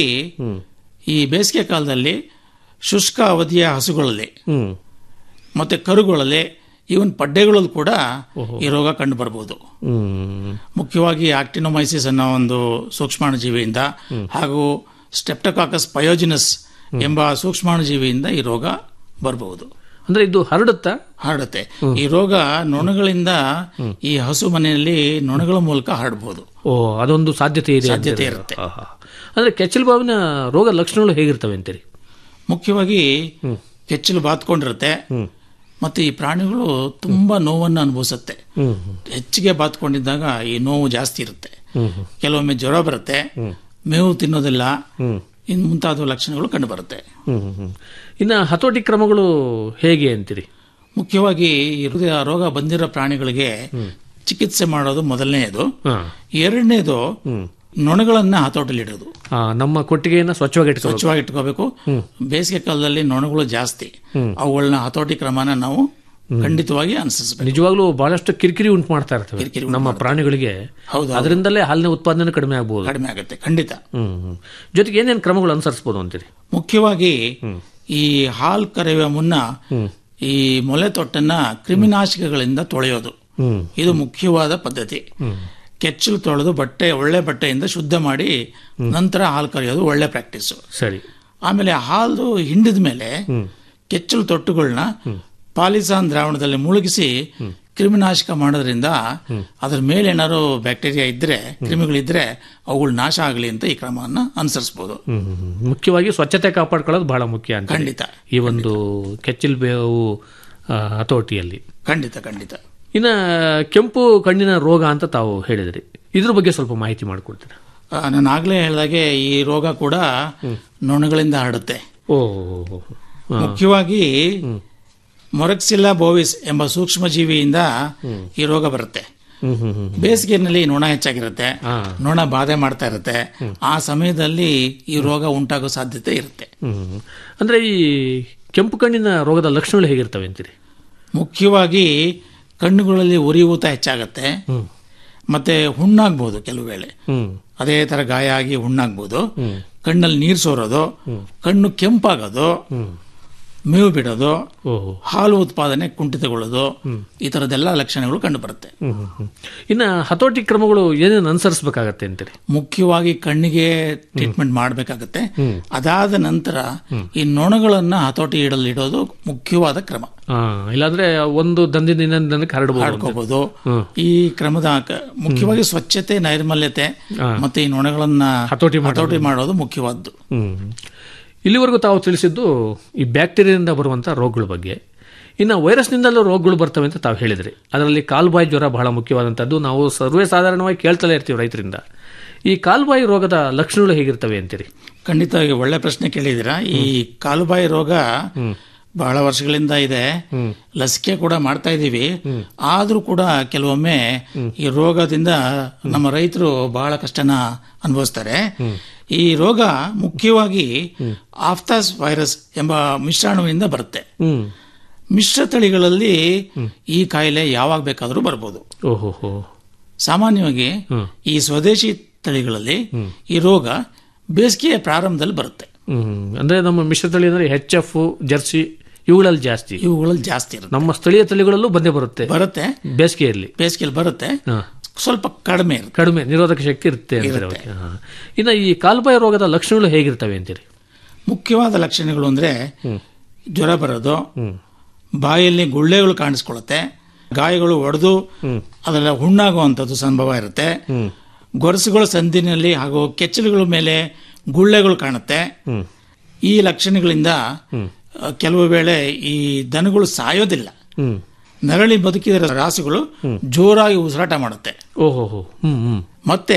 S7: ಈ ಬೇಸಿಗೆ ಕಾಲದಲ್ಲಿ ಶುಷ್ಕ ಅವಧಿಯ ಹಸುಗಳಲ್ಲಿ
S6: ಹ್ಮ್
S7: ಮತ್ತೆ ಕರುಗಳಲ್ಲಿ ಇವನ್ ಪಡ್ಡೆಗಳಲ್ಲೂ ಕೂಡ ಈ ರೋಗ ಕಂಡು ಬರಬಹುದು
S6: ಹ್ಮ್
S7: ಮುಖ್ಯವಾಗಿ ಆಕ್ಟಿನೋಮೈಸಿಸ್ ಅನ್ನೋ ಒಂದು ಸೂಕ್ಷ್ಮಾಣು ಜೀವಿಯಿಂದ ಹಾಗೂ ಸ್ಟೆಪ್ಟಕಾಕಸ್ ಪಯೋಜಿನಸ್ ಎಂಬ ಸೂಕ್ಷ್ಮಾಣು ಜೀವಿಯಿಂದ ಈ ರೋಗ ಬರಬಹುದು
S6: ಅಂದ್ರೆ ಇದು ಹರಡುತ್ತಾ
S7: ಹರಡುತ್ತೆ ಈ ರೋಗ ನೊಣಗಳಿಂದ ಈ ಹಸು ಮನೆಯಲ್ಲಿ ನೊಣಗಳ ಮೂಲಕ ಹರಡಬಹುದು
S6: ಓ ಅದೊಂದು ಸಾಧ್ಯತೆ ಇದೆ
S7: ಸಾಧ್ಯತೆ
S6: ಅಂತೀರಿ.
S7: ಇರುತ್ತೆ.
S6: ಆಹಾ. ಅಂದ್ರೆ ಕೆಚ್ಚಲು ಬಾವಿನ ರೋಗ ಲಕ್ಷಣಗಳು ಹೇಗಿರ್ತವೆ ಅಂತೀರಿ
S7: ಮುಖ್ಯವಾಗಿ ಕೆಚ್ಚಲು ಬಾತ್ಕೊಂಡಿರುತ್ತೆ ಮತ್ತೆ ಈ ಪ್ರಾಣಿಗಳು ತುಂಬಾ ನೋವನ್ನು ಅನುಭವಿಸುತ್ತೆ
S6: ಹ್ಮ್
S7: ಹೆಚ್ಚಿಗೆ ಬಾತ್ಕೊಂಡಿದ್ದಾಗ ಈ ನೋವು ಜಾಸ್ತಿ ಇರುತ್ತೆ ಕೆಲವೊಮ್ಮೆ ಜ್ವರ ಬರುತ್ತೆ ಮೇವು ತಿನ್ನೋದಿಲ್ಲ ಇನ್ ಮುಂತಾದ ಲಕ್ಷಣಗಳು ಕಂಡು ಬರುತ್ತೆ
S6: ಹ್ಮ್ ಹ್ಮ್ ಹ್ಮ್. ಇನ್ನ ಹತೋಟಿ ಕ್ರಮಗಳು ಹೇಗೆ ಅಂತೀರಿ
S7: ಮುಖ್ಯವಾಗಿ ಈ ಹೃದಯ ರೋಗ ಬಂದಿರೋ ಪ್ರಾಣಿಗಳಿಗೆ ಚಿಕಿತ್ಸೆ ಮಾಡೋದು ಮೊದಲನೆಯದು
S6: ಹಾ.
S7: ಎರಡನೇದು ನೊಣಗಳನ್ನ ಹತೋಟಿಲಿಡೋದು
S6: ಆ, ನಮ್ಮ ಕೊಟ್ಟಿಗೆಯನ್ನ ಸ್ವಚ್ಛವಾಗಿ ಇಟ್ಕೊಳ್ಳೋದು
S7: ಸ್ವಚ್ಛವಾಗಿ ಇಟ್ಕೋಬೇಕು ಬೇಸಿಗೆ ಕಾಲದಲ್ಲಿ ನೊಣಗಳು ಜಾಸ್ತಿ ಅವುಗಳನ್ನ ಹತೋಟಿ ಕ್ರಮನ ನಾವು ಖಂಡಿತವಾಗಿ ಅನುಸರಿಸಬೇಕು
S6: ನಿಜವಾಗ್ಲೂ ಬಹಳಷ್ಟು ಕಿರಿಕಿರಿ ಉಂಟು ಮಾಡ್ತಾ ಇರ್ತವೆ
S7: ಕಿರಿಕಿರಿ ಉಂಟು
S6: ನಮ್ಮ ಪ್ರಾಣಿಗಳಿಗೆ
S7: ಹೌದು, ಹೌದು.
S6: ಅದರಿಂದಲೇ ಹಾಲಿನ ಉತ್ಪಾದನೆ ಕಡಿಮೆ ಆಗ್ಬೋದು
S7: ಕಡಿಮೆ ಆಗುತ್ತೆ ಖಂಡಿತ
S6: ಹ್ಮ್ ಹ್ಮ್. ಜೊತೆಗೆ ಏನೇನು ಕ್ರಮಗಳು ಅನುಸರಿಸಬಹುದು ಅಂತೀರಿ
S7: ಮುಖ್ಯವಾಗಿ ಈ ಹಾಲ್ ಕರೆಯುವ ಮುನ್ನ ಈ ಮೊಲೆ ತೊಟ್ಟನ್ನ ಕ್ರಿಮಿನಾಶಕಗಳಿಂದ ತೊಳೆಯೋದು
S6: ಹ್ಮ್
S7: ಇದು ಮುಖ್ಯವಾದ ಪದ್ಧತಿ ಕೆಚ್ಚಲು ತೊಳೆದು ಬಟ್ಟೆ ಒಳ್ಳೆ ಬಟ್ಟೆಯಿಂದ ಶುದ್ಧ ಮಾಡಿ ನಂತರ ಹಾಲು ಕರೆಯೋದು ಒಳ್ಳೆ ಪ್ರಾಕ್ಟೀಸ್
S6: ಸರಿ
S7: ಆಮೇಲೆ ಹಾಲು ಹಿಂಡಿದ ಮೇಲೆ ಕೆಚ್ಚಲು ತೊಟ್ಟುಗಳನ್ನ ಪಾಲಿಸಾನ್ ದ್ರಾವಣದಲ್ಲಿ ಮುಳುಗಿಸಿ ಕ್ರಿಮಿನಾಶಕ ಮಾಡೋದ್ರಿಂದ ಅದ್ರ ಮೇಲೆ ಏನಾದ್ರು ಬ್ಯಾಕ್ಟೀರಿಯಾ ಇದ್ರೆ ಕ್ರಿಮಿಗಳಿದ್ರೆ ಅವುಗಳು ನಾಶ ಆಗಲಿ ಅಂತ ಈ ಕ್ರಮವನ್ನ ಅನುಸರಿಸಬಹುದು
S6: ಹ್ಮ್ ಹ್ಮ್ ಹ್ಮ್. ಮುಖ್ಯವಾಗಿ ಸ್ವಚ್ಛತೆ ಕಾಪಾಡ್ಕೊಳ್ಳೋದು ಬಹಳ ಮುಖ್ಯ ಅಂತ
S7: ಖಂಡಿತ
S6: ಈ ಒಂದು ಕೆಚ್ಚಲು ಬೇವು ಆ, ಹತೋಟಿಯಲ್ಲಿ
S7: ಖಂಡಿತ ಖಂಡಿತ
S6: ಇನ್ನ ಕೆಂಪು ಕಣ್ಣಿನ ರೋಗ ಅಂತ ತಾವು ಹೇಳಿದ್ರಿ ಇದ್ರ ಬಗ್ಗೆ ಸ್ವಲ್ಪ ಮಾಹಿತಿ ಮಾಡಿಕೊಡ್ತೀರಾ
S7: ಆ, ನಾನು ಆಗ್ಲೇ ಹೇಳಿದಾಗೆ ಈ ರೋಗ ಕೂಡ ನೊಣಗಳಿಂದ ಹರಡುತ್ತೆ
S6: ಓ
S7: ಮುಖ್ಯವಾಗಿ ಮೊರಕ್ಸಿಲ್ಲಾ ಬೋವಿಸ್ ಎಂಬ ಸೂಕ್ಷ್ಮ ಜೀವಿಯಿಂದ ಈ ರೋಗ ಬರುತ್ತೆ
S6: ಹ್ಮ್ ಹ್ಮ್ ಹ್ಮ್
S7: ಬೇಸಿಗೆನಲ್ಲಿ ನೊಣ ಹೆಚ್ಚಾಗಿರುತ್ತೆ ನೊಣ ಬಾಧೆ ಮಾಡ್ತಾ ಇರುತ್ತೆ ಆ ಸಮಯದಲ್ಲಿ ಈ ರೋಗ ಉಂಟಾಗೋ ಸಾಧ್ಯತೆ ಇರುತ್ತೆ
S6: ಹ್ಮ್ ಹ್ಮ್. ಅಂದ್ರೆ ಈ ಕೆಂಪು ಕಣ್ಣಿನ ರೋಗದ ಲಕ್ಷಣಗಳು ಹೇಗಿರ್ತವೆ ಅಂತೀರಿ
S7: ಮುಖ್ಯವಾಗಿ ಕಣ್ಣುಗಳಲ್ಲಿ ಉರಿಯೂತ ಹೆಚ್ಚಾಗತ್ತೆ ಮತ್ತೆ ಹುಣ್ಣಾಗ್ಬೋದು ಕೆಲವು ವೇಳೆ
S6: ಹ್ಮ್
S7: ಅದೇ ತರ ಗಾಯ ಆಗಿ ಹುಣ್ಣಾಗ್ಬೋದು ಕಣ್ಣಲ್ಲಿ ನೀರು ಸೋರೋದು ಕಣ್ಣು ಕೆಂಪಾಗೋದು ಮೇವು ಬಿಡೋದು
S6: ಓಹೋ
S7: ಹಾಲು ಉತ್ಪಾದನೆ ಕುಂಠಿತಗೊಳ್ಳೋದು ಈ ತರದೆಲ್ಲ ಲಕ್ಷಣಗಳು ಕಂಡುಬರುತ್ತೆ
S6: ಹ್ಮ್ ಹ್ಮ್ ಹ್ಮ್. ಇನ್ನ ಹತೋಟಿ ಕ್ರಮಗಳು ಏನೇನು ಅನುಸರಿಸಬೇಕಾಗತ್ತೆ ಅಂತೀರಿ
S7: ಮುಖ್ಯವಾಗಿ ಕಣ್ಣಿಗೆ ಟ್ರೀಟ್ಮೆಂಟ್ ಮಾಡಬೇಕಾಗತ್ತೆ ಅದಾದ ನಂತರ ಈ ನೊಣಗಳನ್ನ ಹತೋಟಿ ಇಡಲು ಇಡೋದು ಮುಖ್ಯವಾದ ಕ್ರಮ
S6: ಆ, ಇಲ್ಲಾಂದ್ರೆ ಒಂದು ದಂದಿಂದ ಇನ್ನೊಂದು ದಂದಕ್ಕೆ ಹರಡಬಹುದು ಅಂತ.
S7: ಮಾಡ್ಕೋಬಹುದು ಈ ಕ್ರಮದ ಕ- ಮುಖ್ಯವಾಗಿ ಸ್ವಚ್ಛತೆ ನೈರ್ಮಲ್ಯತೆ ಮತ್ತೆ ಈ ನೊಣಗಳನ್ನ
S6: ಹತೋಟಿ ಮಾಡೋದು.
S7: ಹತೋಟಿ ಮಾಡೋದು ಮುಖ್ಯವಾದ್ದು
S6: ಹ್ಮ್ ಇಲ್ಲಿವರೆಗೂ ತಾವು ತಿಳಿಸಿದ್ದು ಈ ಬ್ಯಾಕ್ಟೀರಿಯಾದಿಂದ ಬರುವಂಥ ರೋಗಗಳ ಬಗ್ಗೆ ಇನ್ನು ವೈರಸ್ನಿಂದಲೂ ರೋಗಗಳು ಬರ್ತವೆ ಅಂತ ತಾವು ಹೇಳಿದ್ರಿ ಅದರಲ್ಲಿ ಕಾಲ್ಬಾಯಿ ಜ್ವರ ಬಹಳ ಮುಖ್ಯವಾದಂಥದ್ದು ನಾವು ಸರ್ವೇ ಸಾಧಾರಣವಾಗಿ ಕೇಳ್ತಲೇ ಇರ್ತೀವಿ ರೈತರಿಂದ ಈ ಕಾಲ್ಬಾಯಿ ರೋಗದ ಲಕ್ಷಣಗಳು ಹೇಗಿರ್ತವೆ ಅಂತೀರಿ
S7: ಖಂಡಿತವಾಗಿ ಒಳ್ಳೆ ಪ್ರಶ್ನೆ ಕೇಳಿದ್ದೀರಾ ಈ ಕಾಲುಬಾಯಿ ರೋಗ ಬಹಳ ವರ್ಷಗಳಿಂದ ಇದೆ ಲಸಿಕೆ ಕೂಡ ಮಾಡ್ತಾ ಇದ್ದೀವಿ ಆದ್ರೂ ಕೂಡ ಕೆಲವೊಮ್ಮೆ ಈ ರೋಗದಿಂದ ನಮ್ಮ ರೈತರು ಬಹಳ ಕಷ್ಟನ ಅನುಭವಿಸ್ತಾರೆ ಈ ರೋಗ ಮುಖ್ಯವಾಗಿ ಆಫ್ತಾಸ್ ವೈರಸ್ ಎಂಬ ಮಿಶ್ರಾಣುವಿನಿಂದ ಬರುತ್ತೆ
S6: ಹ್ಮ್
S7: ಮಿಶ್ರ ತಳಿಗಳಲ್ಲಿ ಈ ಕಾಯಿಲೆ ಯಾವಾಗ ಬೇಕಾದರೂ ಬರ್ಬೋದು
S6: ಓಹೋ ಹೋ
S7: ಸಾಮಾನ್ಯವಾಗಿ ಈ ಸ್ವದೇಶಿ ತಳಿಗಳಲ್ಲಿ ಈ ರೋಗ ಬೇಸಿಗೆಯ ಪ್ರಾರಂಭದಲ್ಲಿ ಬರುತ್ತೆ
S6: ಹ್ಮ್ ಅಂದ್ರೆ ನಮ್ಮ ಮಿಶ್ರತಳಿ ಅಂದ್ರೆ ಹೆಚ್ ಎಫ್ ಜರ್ಸಿ ಇವುಗಳಲ್ಲಿ ಜಾಸ್ತಿ
S7: ಇವುಗಳಲ್ಲಿ ಜಾಸ್ತಿ ಇರುತ್ತೆ
S6: ನಮ್ಮ ಸ್ಥಳೀಯ ತಳಿಗಳಲ್ಲೂ ಬಂದೇ ಬರುತ್ತೆ
S7: ಬರುತ್ತೆ
S6: ಬೇಸಿಗೆಯಲ್ಲಿ
S7: ಬೇಸಿಗೆಯಲ್ಲಿ ಬರುತ್ತೆ
S6: ಹಾ.
S7: ಸ್ವಲ್ಪ ಕಡಿಮೆ ಇರುತ್ತೆ
S6: ಕಡಿಮೆ ನಿರೋಧಕ ಶಕ್ತಿ ಇರುತ್ತೆ ಅಂತೀರಿ
S7: ಇರುತ್ತೆ.
S6: ಅವಕ್ಕೆ. ಹಾ. ಇನ್ನು ಈ ಕಾಲ್ಬಾಯಿ ರೋಗದ ಲಕ್ಷಣಗಳು ಹೇಗಿರ್ತವೆ ಅಂತೀರಿ
S7: ಮುಖ್ಯವಾದ ಲಕ್ಷಣಗಳು ಅಂದ್ರೆ ಜ್ವರ ಬರೋದು ಬಾಯಲ್ಲಿ ಗುಳ್ಳೆಗಳು ಕಾಣಿಸ್ಕೊಳ್ಳುತ್ತೆ ಗಾಯಗಳು ಒಡೆದು ಅದೆಲ್ಲ ಹುಣ್ಣಾಗುವಂಥದ್ದು ಸಂಭವ ಇರುತ್ತೆ ಗೊರಸುಗಳ ಸಂದಿನಲ್ಲಿ ಹಾಗೂ ಕೆಚ್ಚಲುಗಳ ಮೇಲೆ ಗುಳ್ಳೆಗಳು ಕಾಣುತ್ತೆ ಈ ಲಕ್ಷಣಗಳಿಂದ ಅ, ಕೆಲವು ವೇಳೆ ಈ ದನಗಳು ಸಾಯೋದಿಲ್ಲ
S6: ಹ್ಮ್
S7: ನರಳಿ ಬದುಕಿದ ರಾಸುಗಳು ಜೋರಾಗಿ ಉಸಿರಾಟ ಮಾಡುತ್ತೆ
S6: ಓಹೋ ಹೋ ಹ್ಮ್ ಹ್ಮ್
S7: ಮತ್ತೆ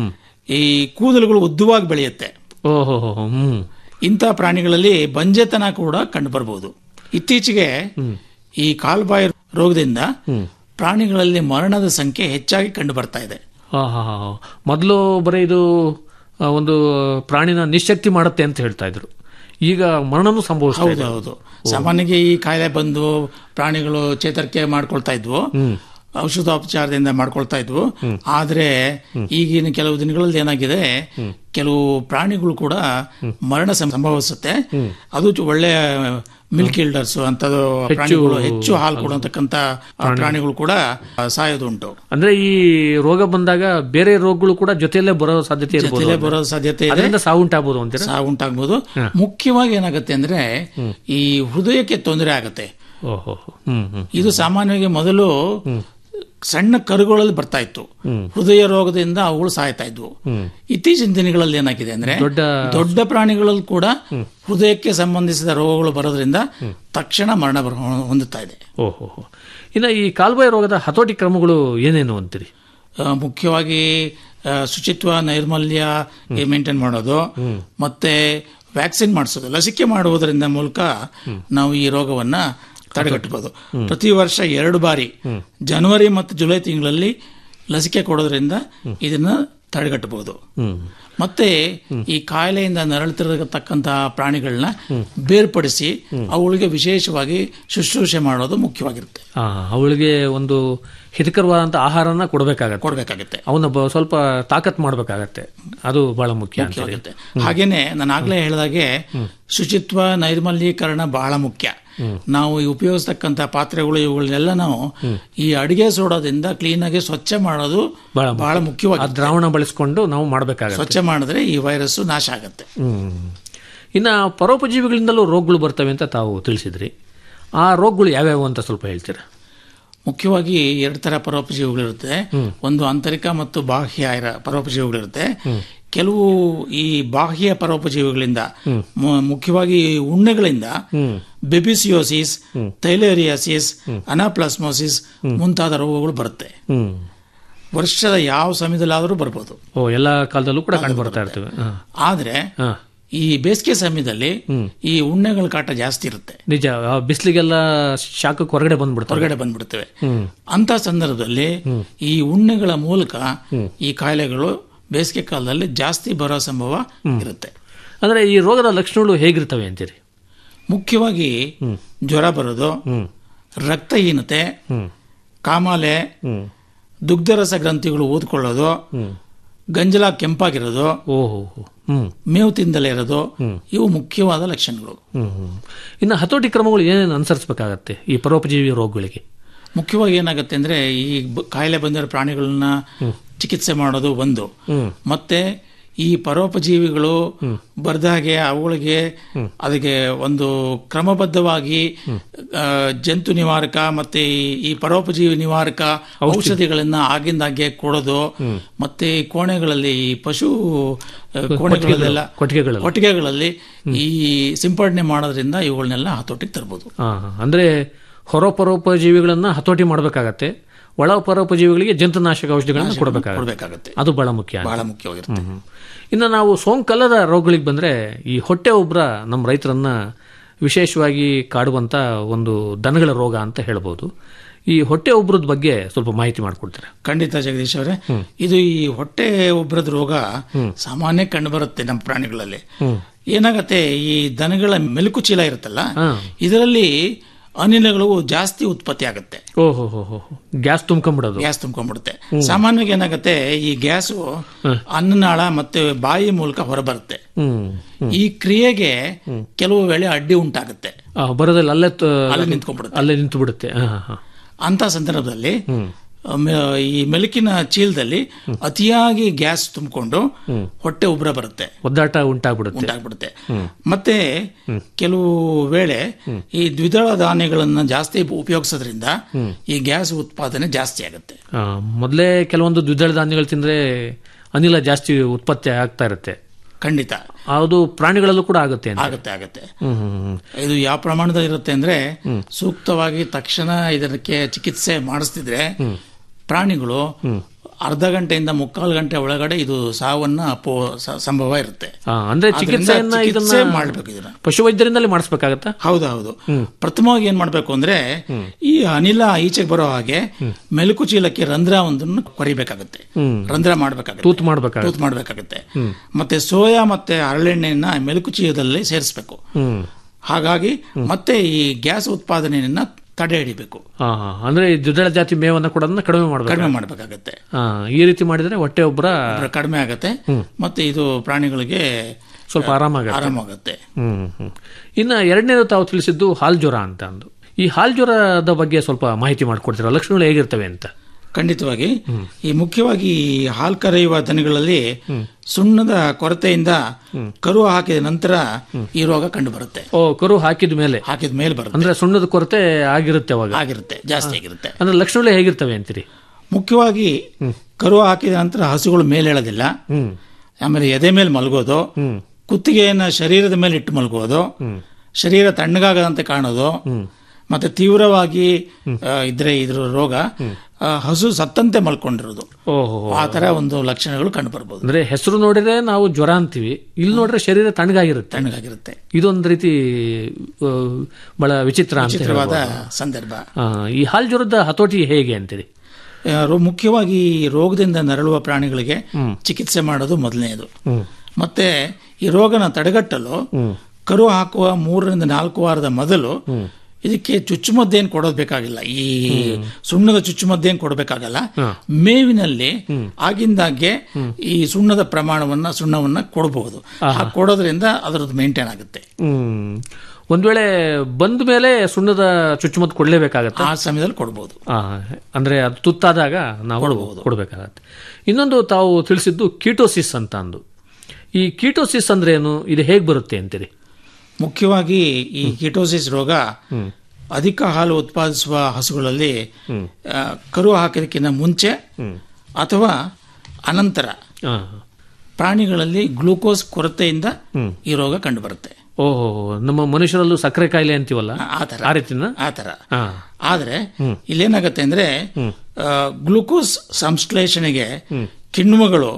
S7: ಈ ಕೂದಲುಗಳು ಉದ್ದವಾಗಿ ಬೆಳೆಯುತ್ತೆ
S6: ಓಹೋ ಹೋ ಹೋ, ಹ್ಮ್
S7: ಇಂಥ ಪ್ರಾಣಿಗಳಲ್ಲಿ ಬಂಜೆತನ ಕೂಡ ಕಂಡು ಬರಬಹುದು ಇತ್ತೀಚೆಗೆ ಈ ಕಾಲ್ಬಾಯಿ ರೋಗದಿಂದ ಪ್ರಾಣಿಗಳಲ್ಲಿ ಮರಣದ ಸಂಖ್ಯೆ ಹೆಚ್ಚಾಗಿ ಕಂಡು ಬರ್ತಾ ಇದೆ
S6: ಹಾ ಹಾ ಹಾ ಮೊದಲು ಬರೀ ಇದು ಆ, ಒಂದು ಪ್ರಾಣಿನ ನಿಶಕ್ತಿ ಮಾಡುತ್ತೆ ಅಂತ ಹೇಳ್ತಾ ಇದ್ರು ಈಗ ಮರಣನೂ ಸಂಭವಿಸ್ತಾ
S7: ಹೌದು
S6: ಇದೆ
S7: ಹೌದು ಸಾಮಾನ್ಯವಾಗಿ ಈ ಕಾಯಿಲೆ ಬಂದು ಪ್ರಾಣಿಗಳು ಚೇತರಿಕೆ ಮಾಡ್ಕೊಳ್ತಾ ಇದ್ವು ಔಷಧೋಪಚಾರದಿಂದ ಮಾಡ್ಕೊಳ್ತಾ ಇದ್ವು ಆದ್ರೆ ಈಗಿನ ಕೆಲವು ದಿನಗಳಲ್ಲಿ ಏನಾಗಿದೆ ಕೆಲವು ಪ್ರಾಣಿಗಳು ಕೂಡ ಮರಣ ಸಂ- ಸಂಭವಿಸುತ್ತೆ ಅದು ಚು- ಒಳ್ಳೆಯ ಮಿಲ್ಕ್ ಇಲ್ಡರ್ಸ್ ಅಂತದ್ದು ಪ್ರಾಣಿಗಳು ಹೆಚ್ಚು ಹಾಲು ಕೊಡುವಂತಕ್ಕಂತ ಪ್ರಾಣಿಗಳು ಕೂಡ ಸಾಯೋದುಂಟು
S6: ಅಂದ್ರೆ ಈ ರೋಗ ಬಂದಾಗ ಬೇರೆ ರೋಗಗಳು ಕೂಡ ಜೊತೆಯಲ್ಲೇ ಬರೋ ಸಾಧ್ಯತೆ ಇರ್ಬೋದು
S7: ಜೊತೆಲೇ ಬರೋ ಸಾಧ್ಯತೆ ಇದೆ
S6: ಅದರಿಂದ ಸಾವುಂಟಾಗ್ಬೋದು ಅಂತೀರಾ
S7: ಸಾವು ಉಂಟಾಗ್ಬೋದು ಮುಖ್ಯವಾಗಿ ಏನಾಗುತ್ತೆ ಅಂದ್ರೆ ಈ ಹೃದಯಕ್ಕೆ ತೊಂದರೆ ಆಗುತ್ತೆ
S6: ಓಹೋ ಹ್ಮ್ ಹ್ಮ್
S7: ಇದು ಸಾಮಾನ್ಯವಾಗಿ ಮೊದಲು ಸಣ್ಣ ಕರುಗಳಲ್ಲಿ ಬರ್ತಾ ಇತ್ತು ಹೃದಯ ರೋಗದಿಂದ ಅವುಗಳು ಸಾಯ್ತಾ ಇದ್ವು ಇತ್ತೀಚಿನ ದಿನಗಳಲ್ಲಿ ಏನಾಗಿದೆ ಅಂದ್ರೆ
S6: ದೊಡ್ಡ
S7: ದೊಡ್ಡ ಪ್ರಾಣಿಗಳಲ್ಲಿ ಕೂಡ ಹೃದಯಕ್ಕೆ ಸಂಬಂಧಿಸಿದ ರೋಗಗಳು ಬರೋದ್ರಿಂದ ತಕ್ಷಣ ಮರಣ ಬರ- ಹೊಂದುತ್ತಾ ಇದೆ
S6: ಓಹೋ ಹೋ. ಇನ್ನು ಈ ಕಾಲ್ಬಾಯಿ ರೋಗದ ಹತೋಟಿ ಕ್ರಮಗಳು ಏನೇನು ಅಂತೀರಿ
S7: ಆ, ಮುಖ್ಯವಾಗಿ ಆ, ಶುಚಿತ್ವ ನೈರ್ಮಲ್ಯ ಮೇಂಟೈನ್ ಮಾಡೋದು ಮತ್ತೆ ವ್ಯಾಕ್ಸಿನ್ ಮಾಡಿಸೋದು ಲಸಿಕೆ ಮಾಡುವುದರಿಂದ ಮೂಲಕ ನಾವು ಈ ರೋಗವನ್ನ ತಡೆಗಟ್ಟಬಹುದು ಪ್ರತಿ ವರ್ಷ ಎರಡು ಬಾರಿ ಜನವರಿ ಮತ್ತು ಜುಲೈ ತಿಂಗಳಲ್ಲಿ ಲಸಿಕೆ ಕೊಡೋದ್ರಿಂದ ಇದನ್ನ ತಡೆಗಟ್ಟಬಹುದು ಮತ್ತೆ ಈ ಕಾಯಿಲೆಯಿಂದ ನರಳುತ್ತಿರತಕ್ಕಂತಹ ಪ್ರಾಣಿಗಳನ್ನ ಬೇರ್ಪಡಿಸಿ ಅವುಗಳಿಗೆ ವಿಶೇಷವಾಗಿ ಶುಶ್ರೂಷೆ ಮಾಡೋದು ಮುಖ್ಯವಾಗಿರುತ್ತೆ
S6: ಆ, ಅವಳಿಗೆ ಒಂದು ಹಿತಕರವಾದಂತ ಆಹಾರನ ಕೊಡಬೇಕಾಗತ್ತೆ
S7: ಕೊಡಬೇಕಾಗುತ್ತೆ
S6: ಅವನ್ನ ಬ- ಸ್ವಲ್ಪ ತಾಕತ್ ಮಾಡಬೇಕಾಗತ್ತೆ ಅದು ಬಹಳ ಮುಖ್ಯ ಅಂತೀರಿ
S7: ಮುಖ್ಯವಾಗುತ್ತೆ ಹಾಗೇನೆ ನಾನು ಆಗ್ಲೇ ಹೇಳಿದಾಗೆ ಶುಚಿತ್ವ ನೈರ್ಮಲ್ಯೀಕರಣ ಬಹಳ ಮುಖ್ಯ ನಾವು ಈ ಉಪಯೋಗಿಸ್ತಕ್ಕಂಥ ಪಾತ್ರೆಗಳು ಇವುಗಳನ್ನೆಲ್ಲ ನಾವು ಈ ಅಡಿಗೆ ಸೋಡಾದಿಂದ ಕ್ಲೀನ್ ಆಗಿ ಸ್ವಚ್ಛ ಮಾಡೋದು
S6: ಬಹಳ
S7: ಬಹಳ
S6: ಆ
S7: ಮುಖ್ಯವಾಗಿ
S6: ದ್ರಾವಣ ಬಳಸ್ಕೊಂಡು ನಾವು ಮಾಡಬೇಕಾಗತ್ತೆ
S7: ಸ್ವಚ್ಛ ಮಾಡಿದ್ರೆ ಈ ವೈರಸ್ ನಾಶ ಆಗುತ್ತೆ
S6: ಹ್ಮ್ ಇನ್ನು ಪರೋಪಜೀವಿಗಳಿಂದಲೂ ರೋಗಗಳು ಬರ್ತವೆ ಅಂತ ತಾವು ತಿಳಿಸಿದ್ರಿ ಆ ರೋಗಗಳು ಯಾವ್ಯಾವು ಅಂತ ಸ್ವಲ್ಪ ಹೇಳ್ತೀರಾ
S7: ಮುಖ್ಯವಾಗಿ ಎರಡು ತರ ಪರೋಪಜೀವಿಗಳಿರುತ್ತೆ ಒಂದು ಆಂತರಿಕ ಮತ್ತು ಬಾಹ್ಯ ಇರ- ಪರೋಪಜೀವಿಗಳಿರುತ್ತೆ ಕೆಲವು ಈ ಬಾಹ್ಯ ಪರೋಪಜೀವಿಗಳಿಂದ ಮು- ಮುಖ್ಯವಾಗಿ ಉಣ್ಣೆಗಳಿಂದ ಬೆಬಿಸಿಯೋಸಿಸ್ ಥೈಲೇರಿಯಾಸಿಸ್ ಅನಾಪ್ಲಾಸ್ಮೋಸಿಸ್ ಮುಂತಾದ ರೋಗಗಳು ಬರುತ್ತೆ
S6: ಹ್ಮ್
S7: ವರ್ಷದ ಯಾವ ಸಮಯದಲ್ಲಾದರೂ ಬರ್ಬೋದು
S6: ಓ ಎಲ್ಲ ಕಾಲದಲ್ಲೂ ಕೂಡ ಕಂಡು ಬರ್ತಾ ಇರ್ತವೆ ಹಾ.
S7: ಆದ್ರೆ
S6: ಹಾ.
S7: ಈ ಬೇಸಿಗೆ ಸಮಯದಲ್ಲಿ ಈ ಉಣ್ಣೆಗಳ ಕಾಟ ಜಾಸ್ತಿ ಇರುತ್ತೆ
S6: ನಿಜ ಆ ಬಿಸಿಲಿಗೆಲ್ಲ ಶಾಖಕ್ಕೆ ಹೊರಗಡೆ ಬಂದ್ಬಿಡ್ತಾರೆ
S7: ಹೊರಗಡೆ ಬಂದ್ಬಿಡ್ತವೆ ಅಂತ ಸಂದರ್ಭದಲ್ಲಿ ಈ ಉಣ್ಣೆಗಳ ಮೂಲಕ ಈ ಕಾಯಿಲೆಗಳು ಬೇಸಿಗೆ ಕಾಲದಲ್ಲಿ ಜಾಸ್ತಿ ಬರೋ ಸಂಭವ ಇರುತ್ತೆ
S6: ಅಂದ್ರೆ ಈ ರೋಗದ ಲಕ್ಷಣಗಳು ಹೇಗಿರ್ತವೆ ಅಂತೀರಿ
S7: ಮುಖ್ಯವಾಗಿ ಜ್ವರ ಬರೋದು ರಕ್ತಹೀನತೆ ಕಾಮಾಲೆ ದುಗ್ಧರಸ ಗ್ರಂಥಿಗಳು ಊದ್ಕೊಳ್ಳೋದು ಗಂಜಲ ಕೆಂಪಾಗಿರೋದು
S6: ಓಹೋ ಹ್ಮ್
S7: ಮೇವು ತಿಂದಲೇ ಇರೋದು ಇವು ಮುಖ್ಯವಾದ ಲಕ್ಷಣಗಳು
S6: ಹ್ಮ್ ಹ್ಮ್. ಇನ್ನು ಹತೋಟಿ ಕ್ರಮಗಳು ಏನೇನು ಅನುಸರಿಸಬೇಕಾಗತ್ತೆ ಈ ಪರೋಪಜೀವಿ ರೋಗಗಳಿಗೆ
S7: ಮುಖ್ಯವಾಗಿ ಏನಾಗುತ್ತೆ ಅಂದ್ರೆ ಈ ಬ- ಕಾಯಿಲೆ ಬಂದಿರೋ ಪ್ರಾಣಿಗಳನ್ನ ಚಿಕಿತ್ಸೆ ಮಾಡೋದು ಒಂದು ಮತ್ತೆ ಈ ಪರೋಪಜೀವಿಗಳು ಬರ್ದ ಹಾಗೆ ಅವುಗಳಿಗೆ ಅದಕ್ಕೆ ಒಂದು ಕ್ರಮಬದ್ಧವಾಗಿ ಆ, ಜಂತು ನಿವಾರಕ ಮತ್ತೆ ಈ- ಈ ಪರೋಪಜೀವಿ ನಿವಾರಕ ಔಷಧಿಗಳನ್ನ ಆಗಿಂದಾಗೆ ಕೊಡೋದು ಮತ್ತೆ ಈ ಕೋಣೆಗಳಲ್ಲಿ ಈ ಪಶು ಆ, ಕೋಣೆಗಳಲ್ಲೆಲ್ಲ
S6: ಕೊಟ್ಟಿಗೆಗಳಲ್ಲಿ.
S7: ಕೊಟ್ಟಿಗೆಗಳಲ್ಲಿ ಈ ಸಿಂಪಡಣೆ ಮಾಡೋದ್ರಿಂದ ಇವುಗಳನ್ನೆಲ್ಲ ಹತೋಟಿಗೆ ತರ್ಬೋದು
S6: ಆ, ಅಂದ್ರೆ ಹೊರ ಪರೋಪಜೀವಿಗಳನ್ನ ಹತೋಟಿ ಮಾಡಬೇಕಾಗತ್ತೆ ಒಳ ಪರೋಪಜೀವಿಗಳಿಗೆ ಜಂತುನಾಶಕ ಔಷಧಿಗಳನ್ನ ಕೊಡಬೇಕಾಗತ್ತೆ
S7: ಕೊಡ್ಬೇಕಾಗತ್ತೆ
S6: ಅದು ಬಹಳ ಮುಖ್ಯ
S7: ಬಹಳ ಮುಖ್ಯವಾಗಿರುತ್ತೆ
S6: ಇನ್ನು ನಾವು ಸೋಂಕಲ್ಲದ ರೋಗಗಳಿಗೆ ಬಂದ್ರೆ ಈ ಹೊಟ್ಟೆ ಉಬ್ರ ನಮ್ಮ ರೈತರನ್ನ ವಿಶೇಷವಾಗಿ ಕಾಡುವಂತ ಒಂದು ದನಗಳ ರೋಗ ಅಂತ ಹೇಳ್ಬೋದು ಈ ಹೊಟ್ಟೆ ಉಬ್ರದ ಬಗ್ಗೆ ಸ್ವಲ್ಪ ಮಾಹಿತಿ ಮಾಡಿಕೊಡ್ತಾರೆ
S7: ಖಂಡಿತ ಜಗದೀಶ್ ಅವರೇ ಇದು ಈ ಹೊಟ್ಟೆ ಉಬ್ರದ ರೋಗ ಸಾಮಾನ್ಯ ಕಂಡು ಬರುತ್ತೆ ನಮ್ಮ ಪ್ರಾಣಿಗಳಲ್ಲಿ ಏನಾಗತ್ತೆ ಈ ದನಗಳ ಮೆಲುಕು ಚೀಲ ಇರುತ್ತಲ್ಲ ಇದರಲ್ಲಿ ಅನಿಲಗಳು ಜಾಸ್ತಿ ಉತ್ಪತ್ತಿ ಆಗುತ್ತೆ
S6: ಓಹೋ ಹೋ ಹೋ ಗ್ಯಾಸ್ ತುಂಬ್ಕೊಂಡ್ಬಿಡೋದು
S7: ಗ್ಯಾಸ್ ತುಂಬ್ಕೊಂಡ್ಬಿಡುತ್ತೆ ಸಾಮಾನ್ಯವಾಗಿ ಏನಾಗುತ್ತೆ ಈ ಗ್ಯಾಸು ಅನ್ನನಾಳ ಮತ್ತೆ ಬಾಯಿ ಮೂಲಕ ಹೊರಬರುತ್ತೆ
S6: ಹ್ಮ್
S7: ಈ ಕ್ರಿಯೆಗೆ ಕೆಲವು ವೇಳೆ ಅಡ್ಡಿ ಉಂಟಾಗುತ್ತೆ
S6: ಆ, ಬರೋದಲ್ಲಿ ಅಲ್ಲೇ ತ-
S7: ಅಲ್ಲೇ ನಿಂತ್ಕೊಂಡ್ಬಿಡುತ್ತೆ
S6: ಅಲ್ಲೇ ನಿಂತು ಬಿಡುತ್ತೆ ಹಾ, ಹಾ, ಹಾ.
S7: ಅಂತ ಸಂದರ್ಭದಲ್ಲಿ ಮೆ- ಈ ಮೆಲುಕಿನ ಚೀಲದಲ್ಲಿ ಅತಿಯಾಗಿ ಗ್ಯಾಸ್ ತುಂಬಿಕೊಂಡು ಹೊಟ್ಟೆ ಉಬ್ರ ಬರುತ್ತೆ
S6: ಒದ್ದಾಟ ಉಂಟಾಗ್ಬಿಡುತ್ತೆ
S7: ಉಂಟಾಗ್ಬಿಡುತ್ತೆ ಮತ್ತೆ ಕೆಲವು ವೇಳೆ ಈ ದ್ವಿದಳ ಧಾನ್ಯಗಳನ್ನ ಜಾಸ್ತಿ ಉಪಯೋಗಿಸೋದ್ರಿಂದ ಈ ಗ್ಯಾಸ್ ಉತ್ಪಾದನೆ ಜಾಸ್ತಿ ಆಗುತ್ತೆ
S6: ಆ, ಮೊದಲೇ ಕೆಲವೊಂದು ದ್ವಿದಳ ಧಾನ್ಯಗಳು ತಿಂದ್ರೆ ಅನಿಲ ಜಾಸ್ತಿ ಉತ್ಪತ್ತಿ ಆಗ್ತಾ ಇರುತ್ತೆ
S7: ಖಂಡಿತ
S6: ಅದು ಪ್ರಾಣಿಗಳಲ್ಲೂ ಕೂಡ ಆಗುತ್ತೆ ಅಂತ
S7: ಆಗುತ್ತೆ ಆಗುತ್ತೆ
S6: ಹ್ಮ್, ಹ್ಮ್, ಹ್ಮ್.
S7: ಇದು ಯಾವ ಪ್ರಮಾಣದಲ್ಲಿ ಇರುತ್ತೆ ಅಂದ್ರೆ ಸೂಕ್ತವಾಗಿ ತಕ್ಷಣ ಇದಕ್ಕೆ ಚಿಕಿತ್ಸೆ ಮಾಡಿಸ್ತಿದ್ರೆ ಪ್ರಾಣಿಗಳು ಅರ್ಧ ಗಂಟೆಯಿಂದ ಮುಕ್ಕಾಲು ಗಂಟೆ ಒಳಗಡೆ ಇದು ಸಾವನ್ನ ಅಪ್ಪೋ ಸ- ಸಂಭವ ಇರುತ್ತೆ
S6: ಆ, ಅಂದ್ರೆ
S7: ಆದ್ರಿಂದ
S6: ಚಿಕಿತ್ಸೆಯನ್ನ
S7: ಚಿಕಿತ್ಸೆ
S6: ಇದನ್ನ
S7: ಮಾಡ್ಬೇಕು ಇದನ್ನ
S6: ಪಶುವೈದ್ಯರಿಂದಲೇ ಮಾಡಿಸ್ಬೇಕಾಗತ್ತಾ
S7: ಹೌದು ಹೌದು ಪ್ರಥಮವಾಗಿ ಏನ್ ಮಾಡ್ಬೇಕು ಅಂದ್ರೆ ಈ ಅನಿಲ ಈಚೆಗೆ ಬರೋ ಹಾಗೆ ಮೆಲುಕು ಚೀಲಕ್ಕೆ ರಂಧ್ರ ಒಂದನ್ನು ಕೊರಿಬೇಕಾಗುತ್ತೆ ರಂಧ್ರ ಮಾಡ್ಬೇಕಾಗುತ್ತೆ
S6: ತೂತು ಮಾಡ್ಬೇಕಾಗತ್ತೆ
S7: ತೂತು ಮಾಡ್ಬೇಕಾಗುತ್ತೆ ಮತ್ತೆ ಸೋಯಾ ಮತ್ತೆ ಹರಳೆಣ್ಣೆಯನ್ನ ಮೆಲುಕು ಚೀಲದಲ್ಲಿ ಸೇರಿಸಬೇಕು
S6: ಹ್ಮ್
S7: ಹಾಗಾಗಿ ಮತ್ತೆ ಈ ಗ್ಯಾಸ್ ಉತ್ಪಾದನೆಯನ್ನ ತಡೆ ಹಿಡಿಬೇಕು
S6: ಆ, ಅಂದ್ರೆ ಈ ದ್ವಿದಳ ಜಾತಿ ಮೇವನ್ನ ಕೂಡ ಕಡಿಮೆ ಮಾಡ್ಬೇಕು
S7: ಕಡಿಮೆ ಮಾಡ್ಬೇಕಾಗತ್ತೆ
S6: ಆ, ಈ ರೀತಿ ಮಾಡಿದ್ರೆ ಹೊಟ್ಟೆ ಒಬ್ಬರ
S7: ಅದ್ರ ಕಡಿಮೆ ಆಗತ್ತೆ ಮತ್ತೆ ಇದು ಪ್ರಾಣಿಗಳಿಗೆ
S6: ಸ್ವಲ್ಪ ಆರಾಮಾಗತ್ತೆ
S7: ಆರಾಮಾಗುತ್ತೆ
S6: ಹ್ಮ್ ಹ್ಮ್ ಇನ್ನು ಎರಡನೇದು ತಾವು ತಿಳಿಸಿದ್ದು ಹಾಲ್ ಜ್ವರ ಅಂತ ಅಂದು ಈ ಹಾಲ್ ಜ್ವರದ ಬಗ್ಗೆ ಸ್ವಲ್ಪ ಮಾಹಿತಿ ಮಾಡಿಕೊಡ್ತೀರಾ ಲಕ್ಷಣಗಳು ಹೇಗಿರ್ತವೆ ಅಂತ
S7: ಖಂಡಿತವಾಗಿ ಈ ಮುಖ್ಯವಾಗಿ ಈ ಹಾಲು ಕರೆಯುವ ದನಗಳಲ್ಲಿ ಸುಣ್ಣದ ಕೊರತೆಯಿಂದ ಕರು ಹಾಕಿದ ನಂತರ ಈ ರೋಗ ಕಂಡು ಬರುತ್ತೆ
S6: ಓ ಕರು ಹಾಕಿದ ಮೇಲೆ
S7: ಹಾಕಿದ ಮೇಲೆ ಬರುತ್ತೆ
S6: ಅಂದ್ರೆ ಸುಣ್ಣದ ಕೊರತೆ ಆಗಿರುತ್ತೆ ಅವಾಗ
S7: ಆಗಿರುತ್ತೆ ಜಾಸ್ತಿ ಆಗಿರುತ್ತೆ
S6: ಅಂದ್ರೆ ಲಕ್ಷಣಗಳು ಹೇಗಿರ್ತವೆ ಅಂತೀರಿ
S7: ಮುಖ್ಯವಾಗಿ ಕರು ಹಾಕಿದ ನಂತರ ಹಸುಗಳು ಮೇಲೇಳೋದಿಲ್ಲ ಆಮೇಲೆ ಎದೆ ಮೇಲೆ ಮಲಗೋದು ಕುತ್ತಿಗೆಯನ್ನ ಶರೀರದ ಮೇಲೆ ಇಟ್ಟು ಮಲಗೋದು ಶರೀರ ತಣ್ಣಗಾಗದಂತೆ ಕಾಣೋದು ಮತ್ತೆ ತೀವ್ರವಾಗಿ ಆ, ಇದ್ರೆ ಇದ್ರ ರೋಗ ಆ, ಹಸು ಸತ್ತಂತೆ ಮಲ್ಕೊಂಡಿರೋದು
S6: ಓಹೋ
S7: ಆ ತರ ಒಂದು ಲಕ್ಷಣಗಳು ಕಂಡು ಬರ್ಬೋದು
S6: ಅಂದ್ರೆ ಹೆಸರು ನೋಡಿದ್ರೆ ನಾವು ಜ್ವರ ಅಂತೀವಿ ಇಲ್ಲಿ ನೋಡ್ರೆ ಶರೀರ ತಣ್ಣಗಾಗಿರುತ್ತೆ
S7: ತಣ್ಣಗಾಗಿರುತ್ತೆ
S6: ಇದೊಂದು ರೀತಿ ಆ, ಬಹಳ ವಿಚಿತ್ರ ಅಂತ
S7: ಚಿತ್ರವಾದ
S6: ಹೇಳ್ಬೋದು.
S7: ಸಂದರ್ಭ
S6: ಆ, ಈ ಹಾಲ್ ಜ್ವರದ ಹತೋಟಿ ಹೇಗೆ ಅಂತೀರಿ
S7: ಆ, ರೋ- ಮುಖ್ಯವಾಗಿ ಈ ರೋಗದಿಂದ ನರಳುವ ಪ್ರಾಣಿಗಳಿಗೆ ಚಿಕಿತ್ಸೆ ಮಾಡೋದು ಮೊದಲನೆಯದು ಮತ್ತೆ ಈ ರೋಗನ ತಡೆಗಟ್ಟಲು ಕರು ಹಾಕುವ ಮೂರರಿಂದ ನಾಲ್ಕು ವಾರದ ಮೊದಲು ಇದಕ್ಕೆ ಚುಚ್ಚುಮದ್ದೇನು ಕೊಡೋದು ಬೇಕಾಗಿಲ್ಲ ಈ ಸುಣ್ಣದ ಚುಚ್ಚುಮದ್ದೇನು ಕೊಡಬೇಕಾಗಲ್ಲ ಮೇವಿನಲ್ಲಿ ಆಗಿಂದಾಗ್ಗೆ ಈ ಸುಣ್ಣದ ಪ್ರಮಾಣವನ್ನ ಸುಣ್ಣವನ್ನ ಕೊಡಬಹುದು ಹಾಗೆ ಕೊಡೋದ್ರಿಂದ ಅದರದ್ದು ಮೇಂಟೈನ್ ಆಗುತ್ತೆ
S6: ಹ್ಮ್ ಒಂದ್ ವೇಳೆ ಬಂದ ಮೇಲೆ ಸುಣ್ಣದ ಚುಚ್ಚುಮದ್ದು ಕೊಡ್ಲೇಬೇಕಾಗತ್ತೆ
S7: ಆ ಸಮಯದಲ್ಲಿ ಕೊಡಬಹುದು
S6: ಆ, ಅಂದ್ರೆ ಅದು ತುತ್ತಾದಾಗ ನಾವು ಕೊಡಬೇಕಾಗತ್ತೆ ಇನ್ನೊಂದು ತಾವು ತಿಳಿಸಿದ್ದು ಕೀಟೋಸಿಸ್ ಅಂತ ಅಂದು ಈ ಕೀಟೋಸಿಸ್ ಅಂದ್ರೆ ಏನು ಇದು ಹೇಗೆ ಬರುತ್ತೆ ಅಂತೀರಿ
S7: ಮುಖ್ಯವಾಗಿ ಈ ಕಿಟೋಸಿಸ್ ರೋಗ ಅಧಿಕ ಹಾಲು ಉತ್ಪಾದಿಸುವ ಹಸುಗಳಲ್ಲಿ ಆ, ಕರು ಹಾಕೋದಕ್ಕಿಂತ ಮುಂಚೆ ಅಥವಾ ಅನಂತರ
S6: ಆ,
S7: ಪ್ರಾಣಿಗಳಲ್ಲಿ ಗ್ಲೂಕೋಸ್ ಕೊರತೆಯಿಂದ ಈ ರೋಗ ಕಂಡುಬರುತ್ತೆ
S6: ಓಹೋ ನಮ್ಮ ಮನುಷ್ಯರಲ್ಲೂ ಸಕ್ಕರೆ ಕಾಯಿಲೆ ಅಂತೀವಲ್ಲ
S7: ಆ ತರ
S6: ಆ ರೀತಿನ
S7: ಆ ತರ
S6: ಆ,
S7: ಆದ್ರೆ ಇಲ್ಲೇನಾಗತ್ತೆ ಅಂದ್ರೆ ಆ, ಗ್ಲೂಕೋಸ್ ಸಂಶ್ಲೇಷಣೆಗೆ ಕಿಣ್ವಗಳು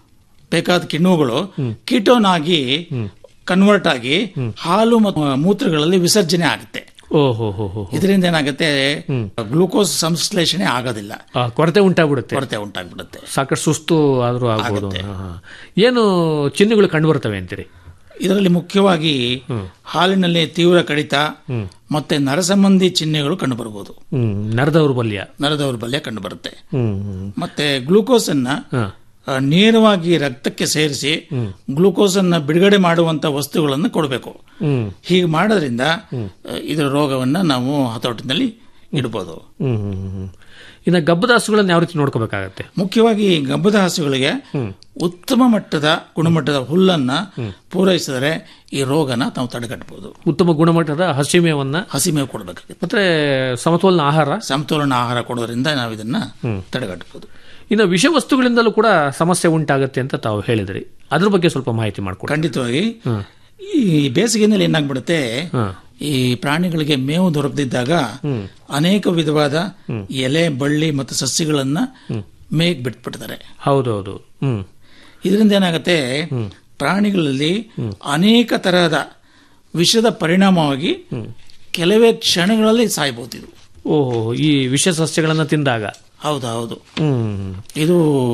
S7: ಬೇಕಾದ ಕಿಣ್ವಗಳು ಕೀಟೋನ್ ಆಗಿ ಕನ್ವರ್ಟ್ ಆಗಿ ಹಾಲು ಮತ್ತು ಮೂತ್ರಗಳಲ್ಲಿ ವಿಸರ್ಜನೆ ಆಗುತ್ತೆ
S6: ಓಹೋ ಹೋ ಹೋ
S7: ಇದರಿಂದ ಏನಾಗುತ್ತೆ ಗ್ಲೂಕೋಸ್ ಸಂಶ್ಲೇಷಣೆ ಆಗೋದಿಲ್ಲ
S6: ಆ, ಕೊರತೆ ಉಂಟಾಗ್ಬಿಡುತ್ತೆ
S7: ಕೊರತೆ ಉಂಟಾಗ್ಬಿಡುತ್ತೆ
S6: ಸಾಕಷ್ಟು ಸುಸ್ತು ಆದ್ರೂ ಆಗ್ಬೋದು ಹಾ, ಹಾ. ಏನು ಚಿಹ್ನೆಗಳು ಕಂಡು ಬರ್ತವೆ ಅಂತೀರಿ
S7: ಇದರಲ್ಲಿ ಮುಖ್ಯವಾಗಿ ಹಾಲಿನಲ್ಲಿ ತೀವ್ರ ಕಡಿತ ಮತ್ತೆ ನರ ಸಂಬಂಧಿ ಚಿಹ್ನೆಗಳು ಕಂಡುಬರಬಹುದು
S6: ಹ್ಮ್ ನರ ದೌರ್ಬಲ್ಯ
S7: ನರ ದೌರ್ಬಲ್ಯ ಕಂಡುಬರುತ್ತೆ
S6: ಹ್ಮ್ ಹ್ಮ್.
S7: ಮತ್ತೆ ಗ್ಲೂಕೋಸ್ ಅನ್ನ
S6: ಹಾ.
S7: ಆ, ನೇರವಾಗಿ ರಕ್ತಕ್ಕೆ ಸೇರಿಸಿ ಗ್ಲೂಕೋಸ್ ಅನ್ನ ಬಿಡುಗಡೆ ಮಾಡುವಂತ ವಸ್ತುಗಳನ್ನು ಕೊಡಬೇಕು
S6: ಹ್ಮ್
S7: ಹೀಗೆ ಮಾಡೋದ್ರಿಂದ ಆ, ಇದರ ರೋಗವನ್ನ ನಾವು ಹತೋಟಿನಲ್ಲಿ ಇಡಬಹುದು
S6: ಹ್ಮ್ ಹ್ಮ್ ಹ್ಮ್, ಹ್ಮ್. ಇನ್ನು ಗಬ್ಬದ ಹಸುಗಳನ್ನ ಯಾವ ರೀತಿ ನೋಡ್ಕೋಬೇಕಾಗತ್ತೆ
S7: ಮುಖ್ಯವಾಗಿ ಗಬ್ಬದ ಹಸುಗಳಿಗೆ ಉತ್ತಮ ಮಟ್ಟದ ಗುಣಮಟ್ಟದ ಹುಲ್ಲನ್ನ ಪೂರೈಸಿದರೆ ಈ ರೋಗನ ನಾವು ತಡೆಗಟ್ಟಬಹುದು
S6: ಉತ್ತಮ ಗುಣಮಟ್ಟದ ಹಸಿಮೇವನ್ನ
S7: ಹಸಿಮೇವು ಕೊಡಬೇಕಾಗುತ್ತೆ
S6: ಮತ್ತೆ ಸಮತೋಲನ ಆಹಾರ
S7: ಸಮತೋಲನ ಆಹಾರ ಕೊಡೋದ್ರಿಂದ ನಾವು ಇದನ್ನ ತಡೆಗಟ್ಟಬಹುದು
S6: ಇನ್ನು ವಿಷವಸ್ತುಗಳಿಂದಲೂ ಕೂಡ ಸಮಸ್ಯೆ ಉಂಟಾಗುತ್ತೆ ಅಂತ ತಾವು ಹೇಳಿದ್ರಿ ಅದ್ರ ಬಗ್ಗೆ ಸ್ವಲ್ಪ ಮಾಹಿತಿ ಮಾಡ್ಕೊಡಿ
S7: ಖಂಡಿತವಾಗಿ ಈ ಬೇಸಿಗೆನಲ್ಲಿ ಏನಾಗ್ಬಿಡುತ್ತೆ ಈ ಪ್ರಾಣಿಗಳಿಗೆ ಮೇವು ದೊರಕದಿದ್ದಾಗ ಅನೇಕ ವಿಧವಾದ ಎಲೆ ಬಳ್ಳಿ ಮತ್ತು ಸಸ್ಯಗಳನ್ನ ಮೇಗ್ ಬಿಟ್ಬಿಡ್ತಾರೆ
S6: ಹೌದೌದು ಹ್ಮ್
S7: ಇದರಿಂದ ಏನಾಗುತ್ತೆ ಪ್ರಾಣಿಗಳಲ್ಲಿ ಅನೇಕ ತರಹದ ವಿಷದ ಪರಿಣಾಮವಾಗಿ ಕೆಲವೇ ಕ್ಷಣಗಳಲ್ಲಿ ಸಾಯ್ಬೋದು ಇದು
S6: ಓಹೋ ಈ ವಿಷ ಸಸ್ಯಗಳನ್ನ ತಿಂದಾಗ
S7: ಹೌದು ಹೌದು
S6: ಹ್ಮ್
S7: ಇದು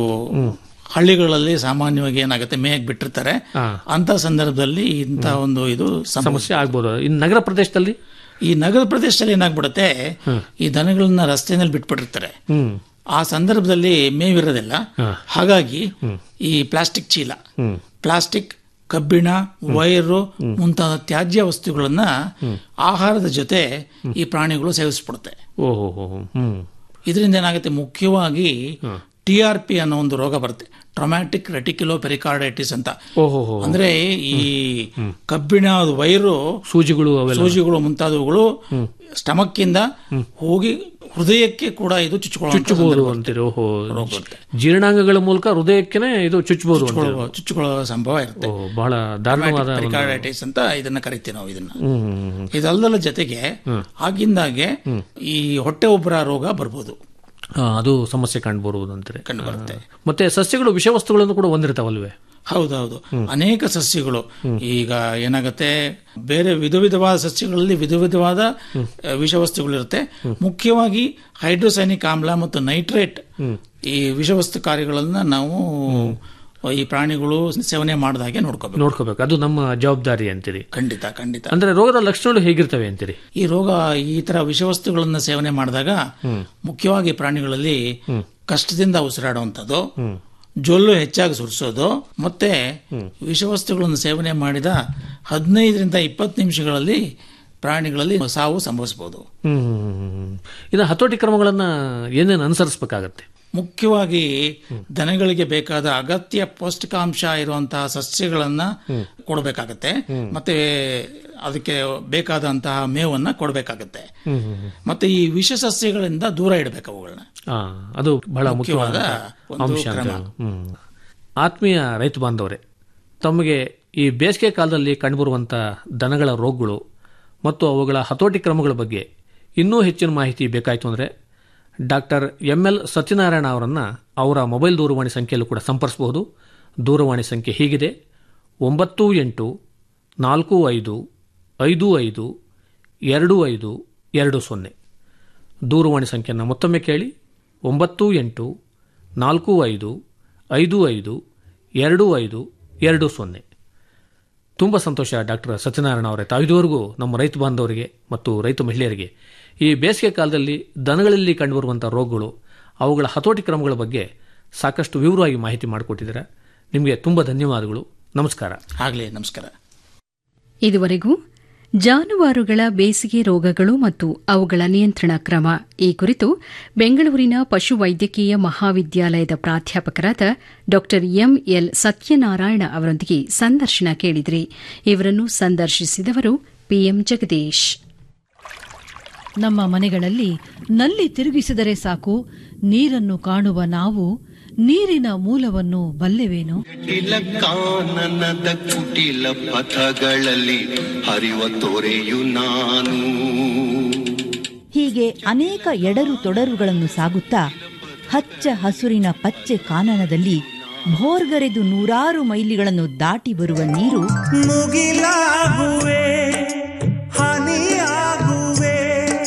S7: ಹಳ್ಳಿಗಳಲ್ಲಿ ಸಾಮಾನ್ಯವಾಗಿ ಏನಾಗುತ್ತೆ ಮೇಯಕ್ ಬಿಟ್ಟಿರ್ತಾರೆ
S6: ಹಾ.
S7: ಅಂತ ಸಂದರ್ಭದಲ್ಲಿ ಇಂಥ ಒಂದು ಇದು ಸಮಸ್ಯೆ
S6: ಸಮಸ್ಯೆ ಆಗ್ಬೋದು ಇನ್ನು ನಗರ ಪ್ರದೇಶದಲ್ಲಿ
S7: ಈ ನಗರ ಪ್ರದೇಶದಲ್ಲಿ ಏನಾಗ್ಬಿಡುತ್ತೆ ಈ ದನಗಳನ್ನ ರಸ್ತೆಯಲ್ಲಿ ಬಿಟ್ಬಿಟ್ಟಿರ್ತಾರೆ
S6: ಹ್ಮ್
S7: ಆ ಸಂದರ್ಭದಲ್ಲಿ ಮೇವಿರೋದಿಲ್ಲ ಹಾಗಾಗಿ ಈ ಪ್ಲಾಸ್ಟಿಕ್ ಚೀಲ ಪ್ಲಾಸ್ಟಿಕ್ ಕಬ್ಬಿಣ ವೈರು ಮುಂತಾದ ತ್ಯಾಜ್ಯ ವಸ್ತುಗಳನ್ನ ಆಹಾರದ ಜೊತೆ ಈ ಪ್ರಾಣಿಗಳು ಸೇವಿಸ್ಬಿಡುತ್ತೆ
S6: ಓಹೋ ಹೋ ಹ್ಮ್
S7: ಇದರಿಂದ ಏನಾಗುತ್ತೆ ಮುಖ್ಯವಾಗಿ ಟಿ ಆರ್ ಪಿ ಅನ್ನೋ ಒಂದು ರೋಗ ಬರುತ್ತೆ ಟ್ರೊಮ್ಯಾಟಿಕ್ ರೆಟಿಕ್ಯುಲೋ ಪೆರಿಕಾರ್ಡೈಟಿಸ್ ಅಂತ
S6: ಓಹೋ ಹೋ
S7: ಅಂದ್ರೆ ಈ ಕಬ್ಬಿಣ ವೈರು
S6: ಸೂಜಿಗಳು ಅವೆಲ್ಲ
S7: ಸೂಜಿಗಳು ಮುಂತಾದವುಗಳು ಸ್ಟಮಕ್ ಇಂದ ಹೋಗಿ ಹೃದಯಕ್ಕೆ ಕೂಡ ಇದು
S6: ಚುಚ್ಚಬಹುದು
S7: ಚುಚ್ಚುಕೊಳ್ಳುವ
S6: ಅಂತೀರಿ ಓಹೋ
S7: ರೋಗ ಬರುತ್ತೆ
S6: ಜೀರ್ಣಾಂಗಗಳ ಮೂಲಕ ಹೃದಯಕ್ಕೇನೆ ಇದು ಚುಚ್ಚಬಹುದು ಅಂತ
S7: ಚುಚ್ಕೊಳ್ಳುವ- ಚುಚ್ಚಿಕೊಳ್ಳುವ ಸಂಭವ ಇರುತ್ತೆ
S6: ಓ ಬಹಳ ದಾರುಣವಾದ ಒಂದು-
S7: ಪೆರಿಕಾರ್ಡೈಟಿಸ್ ಅಂತ ಇದನ್ನ ಕರಿತೀವಿ ನಾವು ಇದನ್ನ
S6: ಹ್ಮ್ ಹ್ಮ್, ಹ್ಮ್.
S7: ಇದಲ್ಲದಲ್ಲ ಜೊತೆಗೆ ಆಗಿಂದಾಗೆ ಈ ಹೊಟ್ಟೆ ಉಬ್ಬರ ರೋಗ ಬರ್ಬೋದು
S6: ಆ, ಅದು ಸಮಸ್ಯೆ ಕಂಡುಬರುವುದು ಅಂತಾರೆ
S7: ಕಂಡು ಬರುತ್ತೆ
S6: ಮತ್ತೆ ಸಸ್ಯಗಳು ವಿಷವಸ್ತುಗಳನ್ನು ಕೂಡ ಹೊಂದಿರ್ತಾವಲ್ವೇ
S7: ಹೌದೌದು ಅನೇಕ ಸಸ್ಯಗಳು ಈಗ ಏನಾಗುತ್ತೆ ಬೇರೆ ವಿಧ ವಿಧವಾದ ಸಸ್ಯಗಳಲ್ಲಿ ವಿಧ ವಿಧವಾದ ಆ, ವಿಷವಸ್ತುಗಳಿರುತ್ತೆ ಮುಖ್ಯವಾಗಿ ಹೈಡ್ರೋಸೈನಿಕ್ ಆಮ್ಲ ಮತ್ತು ನೈಟ್ರೇಟ್ ಈ ವಿಷವಸ್ತು ಕಾರ್ಯಗಳನ್ನ ನಾವು ಈ ಪ್ರಾಣಿಗಳು ಸೇವನೆ ಮಾಡಿದ ಹಾಗೆ ನೋಡ್ಕೋಬೇಕು
S6: ನೋಡ್ಕೋಬೇಕು ಅದು ನಮ್ಮ ಜವಾಬ್ದಾರಿ ಅಂತೀರಿ
S7: ಖಂಡಿತ ಖಂಡಿತ
S6: ಅಂದ್ರೆ ರೋಗದ ಲಕ್ಷಣಗಳು ಹೇಗಿರ್ತವೆ ಅಂತೀರಿ
S7: ಈ ರೋಗ ಈ ತರ ವಿಷವಸ್ತುಗಳನ್ನ ಸೇವನೆ ಮಾಡಿದಾಗ ಮುಖ್ಯವಾಗಿ ಪ್ರಾಣಿಗಳಲ್ಲಿ ಕಷ್ಟದಿಂದ ಉಸಿರಾಡುವಂಥದ್ದು ಜೊಲ್ಲು ಹೆಚ್ಚಾಗಿ ಸುರಿಸೋದು ಮತ್ತೆ ವಿಷವಸ್ತುಗಳನ್ನು ಸೇವನೆ ಮಾಡಿದ ಹದಿನೈದರಿಂದ ಇಪ್ಪತ್ತು ನಿಮಿಷಗಳಲ್ಲಿ ಪ್ರಾಣಿಗಳಲ್ಲಿ ಸಾವು ಸಂಭವಿಸಬಹುದು
S6: ಹ್ಮ್ ಹ್ಮ್, ಹ್ಮ್, ಹ್ಮ್. ಇನ್ನು ಹತೋಟಿ ಕ್ರಮಗಳನ್ನ ಏನೇನು ಅನುಸರಿಸಬೇಕಾಗತ್ತೆ
S7: ಮುಖ್ಯವಾಗಿ ದನಗಳಿಗೆ ಬೇಕಾದ ಅಗತ್ಯ ಪೌಷ್ಟಿಕಾಂಶ ಇರುವಂತಹ ಸಸ್ಯಗಳನ್ನ ಕೊಡಬೇಕಾಗತ್ತೆ ಮತ್ತೆ ಅದಕ್ಕೆ ಬೇಕಾದಂತಹ ಮೇವನ್ನ ಕೊಡಬೇಕಾಗತ್ತೆ ಮತ್ತೆ ಈ ವಿಷ ಸಸ್ಯಗಳಿಂದ ದೂರ ಇಡಬೇಕು ಅವುಗಳನ್ನ
S6: ಆ, ಅದು ಬಹಳ ಮುಖ್ಯವಾದ
S7: ಮುಖ್ಯವಾದ ಒಂದು
S6: ಅಂಶ ಅಂತ
S7: ಕ್ರಮ.
S6: ಹ್ಮ್. ಆತ್ಮೀಯ ರೈತ ಬಾಂಧವರೇ ತಮಗೆ ಈ ಬೇಸಿಗೆ ಕಾಲದಲ್ಲಿ ಕಂಡುಬರುವಂಥ ದನಗಳ ರೋಗಗಳು ಮತ್ತು ಅವುಗಳ ಹತೋಟಿ ಕ್ರಮಗಳ ಬಗ್ಗೆ ಇನ್ನೂ ಹೆಚ್ಚಿನ ಮಾಹಿತಿ ಬೇಕಾಯಿತು ಅಂದರೆ ಡಾಕ್ಟರ್ ಎಂ ಎಲ್ ಸತ್ಯನಾರಾಯಣ ಅವರನ್ನು ಅವರ ಮೊಬೈಲ್ ದೂರವಾಣಿ ಸಂಖ್ಯೆಯಲ್ಲೂ ಕೂಡ ಸಂಪರ್ಸಬಹುದು ದೂರವಾಣಿ ಸಂಖ್ಯೆ ಹೀಗಿದೆ ಒಂಬತ್ತು ಎಂಟು ನಾಲ್ಕು ಐದು ಐದು ಐದು ಎರಡು ಐದು ಎರಡು ಸೊನ್ನೆ ದೂರವಾಣಿ ಸಂಖ್ಯೆಯನ್ನು ಮತ್ತೊಮ್ಮೆ ಕೇಳಿ ಒಂಬತ್ತು ಎಂಟು ನಾಲ್ಕು ಐದು ಐದು ಐದು ಎರಡು ಐದು ಎರಡು ಸೊನ್ನೆ ತುಂಬ ಸಂತೋಷ ಡಾಕ್ಟರ್ ಸತ್ಯನಾರಾಯಣ ಅವರೇ ತಾವು ಇದುವರೆಗೂ ನಮ್ಮ ರೈತ ಬಾಂಧವರಿಗೆ ಮತ್ತು ರೈತ ಮಹಿಳೆಯರಿಗೆ ಈ ಬೇಸಿಗೆ ಕಾಲದಲ್ಲಿ ದನಗಳಲ್ಲಿ ಕಂಡುಬರುವಂಥ ರೋಗಗಳು ಅವುಗಳ ಹತೋಟಿ ಕ್ರಮಗಳ ಬಗ್ಗೆ ಸಾಕಷ್ಟು ವಿವರವಾಗಿ ಮಾಹಿತಿ ಮಾಡಿಕೊಟ್ಟಿದ್ದೀರಾ ನಿಮಗೆ ತುಂಬ ಧನ್ಯವಾದಗಳು ನಮಸ್ಕಾರ
S7: ಆಗ್ಲಿ ನಮಸ್ಕಾರ
S1: ಇದುವರೆಗೂ ಜಾನುವಾರುಗಳ ಬೇಸಿಗೆ ರೋಗಗಳು ಮತ್ತು ಅವುಗಳ ನಿಯಂತ್ರಣ ಕ್ರಮ ಈ ಕುರಿತು ಬೆಂಗಳೂರಿನ ಪಶುವೈದ್ಯಕೀಯ ಮಹಾವಿದ್ಯಾಲಯದ ಪ್ರಾಧ್ಯಾಪಕರಾದ ಡಾ ಎಂಎಲ್ ಸತ್ಯನಾರಾಯಣ ಅವರೊಂದಿಗೆ ಸಂದರ್ಶನ ಕೇಳಿದ್ರಿ ಇವರನ್ನು ಸಂದರ್ಶಿಸಿದವರು ಪಿಎಂ ಜಗದೀಶ್
S8: ನಮ್ಮ ಮನೆಗಳಲ್ಲಿ ನಲ್ಲಿ ತಿರುಗಿಸಿದರೆ ಸಾಕು ನೀರನ್ನು ಕಾಣುವ ನಾವು ನೀರಿನ ಮೂಲವನ್ನು ಬಲ್ಲೆವೇನು
S9: ಕುಟಿಲ ಕಾನನದ ಕುಟಿಲ ಪಥಗಳಲ್ಲಿ ಹರಿವ ತೊರೆಯು ನಾನು
S3: ಹೀಗೆ ಅನೇಕ ಎಡರು ತೊಡರುಗಳನ್ನು ಸಾಗುತ್ತಾ ಹಚ್ಚ ಹಸುರಿನ ಪಚ್ಚೆ ಕಾನನದಲ್ಲಿ ಭೋರ್ಗರೆದು ನೂರಾರು ಮೈಲಿಗಳನ್ನು ದಾಟಿ ಬರುವ ನೀರು
S10: ಮುಗಿಲಾಗುವೆ ಹನಿಯಾಗುವೆ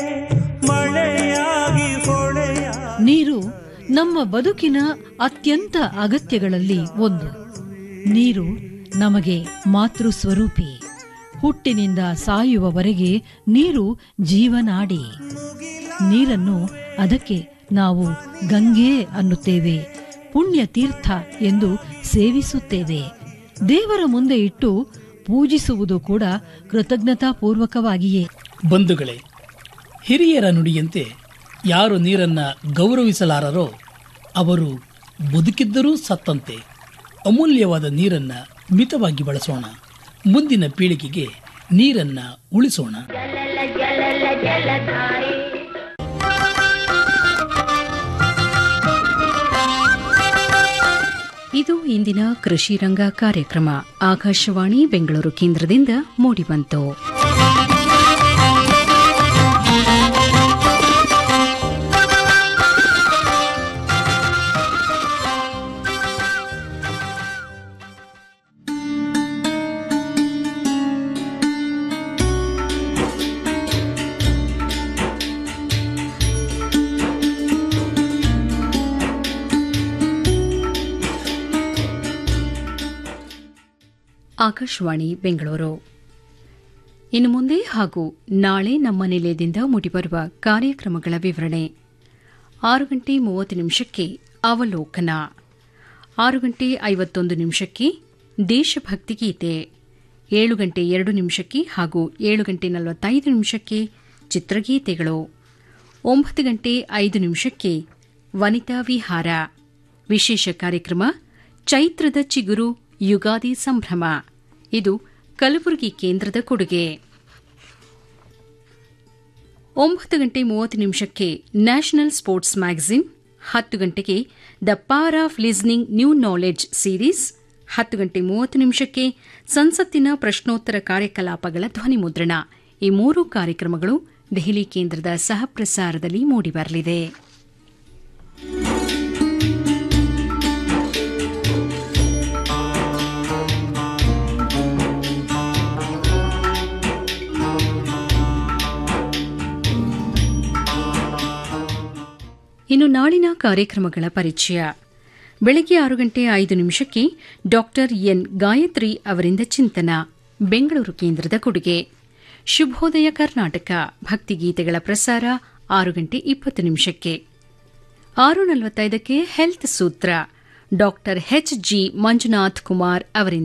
S10: ಮಳೆಯಾಗಿ ಹೊಳೆಯ
S8: ನೀರು ನಮ್ಮ ಬದುಕಿನ ಅತ್ಯಂತ ಅಗತ್ಯಗಳಲ್ಲಿ ಒಂದು ನೀರು ನಮಗೆ ಮಾತೃ ಸ್ವರೂಪಿ ಹುಟ್ಟಿನಿಂದ ಸಾಯುವವರೆಗೆ ನೀರು ಜೀವನಾಡಿ ನೀರನ್ನು ಅದಕ್ಕೆ ನಾವು ಗಂಗೆ ಅನ್ನುತ್ತೇವೆ ಪುಣ್ಯ ತೀರ್ಥ ಎಂದು ಸೇವಿಸುತ್ತೇವೆ ದೇವರ ಮುಂದೆ ಇಟ್ಟು ಪೂಜಿಸುವುದು ಕೂಡ ಕೃತಜ್ಞತಾಪೂರ್ವಕವಾಗಿಯೇ
S11: ಬಂಧುಗಳೇ ಹಿರಿಯರ ನುಡಿಯಂತೆ ಯಾರು ನೀರನ್ನ ಗೌರವಿಸಲಾರರೋ ಅವರು ಬದುಕಿದ್ದರೂ ಸತ್ತಂತೆ ಅಮೂಲ್ಯವಾದ ನೀರನ್ನ ಮಿತವಾಗಿ ಬಳಸೋಣ ಮುಂದಿನ ಪೀಳಿಗೆಗೆ ನೀರನ್ನ ಉಳಿಸೋಣ
S1: ಇದು ಇಂದಿನ ಕೃಷಿ ರಂಗ ಕಾರ್ಯಕ್ರಮ ಆಕಾಶವಾಣಿ ಬೆಂಗಳೂರು ಕೇಂದ್ರದಿಂದ ಮೂಡಿಬಂತು ಆಕಾಶವಾಣಿ ಬೆಂಗಳೂರು ಇನ್ನು ಮುಂದೆ ಹಾಗೂ ನಾಳೆ ನಮ್ಮ ನಿಲಯದಿಂದ ಮೂಡಿಬರುವ ಕಾರ್ಯಕ್ರಮಗಳ ವಿವರಣೆ ಆರು ಗಂಟೆ ಮೂವತ್ತು ನಿಮಿಷಕ್ಕೆ ಅವಲೋಕನ ಆರು ಗಂಟೆ ಐವತ್ತೊಂದು ನಿಮಿಷಕ್ಕೆ ದೇಶಭಕ್ತಿ ಗೀತೆ ಏಳು ಗಂಟೆ ಎರಡು ನಿಮಿಷಕ್ಕೆ ಹಾಗೂ ಏಳು ಗಂಟೆ ನಲವತ್ತೈದು ನಿಮಿಷಕ್ಕೆ ಚಿತ್ರಗೀತೆಗಳು ಒಂಬತ್ತು ಗಂಟೆ ಐದು ನಿಮಿಷಕ್ಕೆ ವನಿತಾ ವಿಹಾರ ವಿಶೇಷ ಕಾರ್ಯಕ್ರಮ ಚೈತ್ರದ ಚಿಗುರು ಯುಗಾದಿ ಸಂಭ್ರಮ ಇದು ಕಲಬುರಗಿ ಕೇಂದ್ರದ ಕೊಡುಗೆ ಒಂಬತ್ತು ಗಂಟೆ ಮೂವತ್ತು ನಿಮಿಷಕ್ಕೆ ನ್ಯಾಷನಲ್ ಸ್ಪೋರ್ಟ್ಸ್ ಮ್ಯಾಗಝಿನ್ ಹತ್ತು ಗಂಟೆಗೆ the power of listening new knowledge series ಹತ್ತು ಗಂಟೆ ಮೂವತ್ತು ನಿಮಿಷಕ್ಕೆ ಸಂಸತ್ತಿನ ಪ್ರಶ್ನೋತ್ತರ ಕಾರ್ಯಕಲಾಪಗಳ ಧ್ವನಿಮುದ್ರಣ ಈ ಮೂರು ಕಾರ್ಯಕ್ರಮಗಳು ದೆಹಲಿ ಕೇಂದ್ರದ ಸಹಪ್ರಸಾರದಲ್ಲಿ ಮೂಡಿಬರಲಿದೆ ಇನ್ನು ನಾಳಿನ ಕಾರ್ಯಕ್ರಮಗಳ ಪರಿಚಯ ಬೆಳಗ್ಗೆ ಆರು ಗಂಟೆ ಐದು ನಿಮಿಷಕ್ಕೆ ಡಾಕ್ಟರ್ ಎನ್ ಗಾಯತ್ರಿ ಅವರಿಂದ ಚಿಂತನ ಬೆಂಗಳೂರು ಕೇಂದ್ರದ ಕೊಡುಗೆ ಶುಭೋದಯ ಕರ್ನಾಟಕ ಭಕ್ತಿಗೀತೆಗಳ ಪ್ರಸಾರ ಆರು ಗಂಟೆ ಇಪ್ಪತ್ತು ನಿಮಿಷಕ್ಕೆ ಆರು ನಲವತ್ತೈದಕ್ಕೆ ಹೆಲ್ತ್ ಸೂತ್ರ doctor H G Manjunath Kumar ಅವರಿಂದ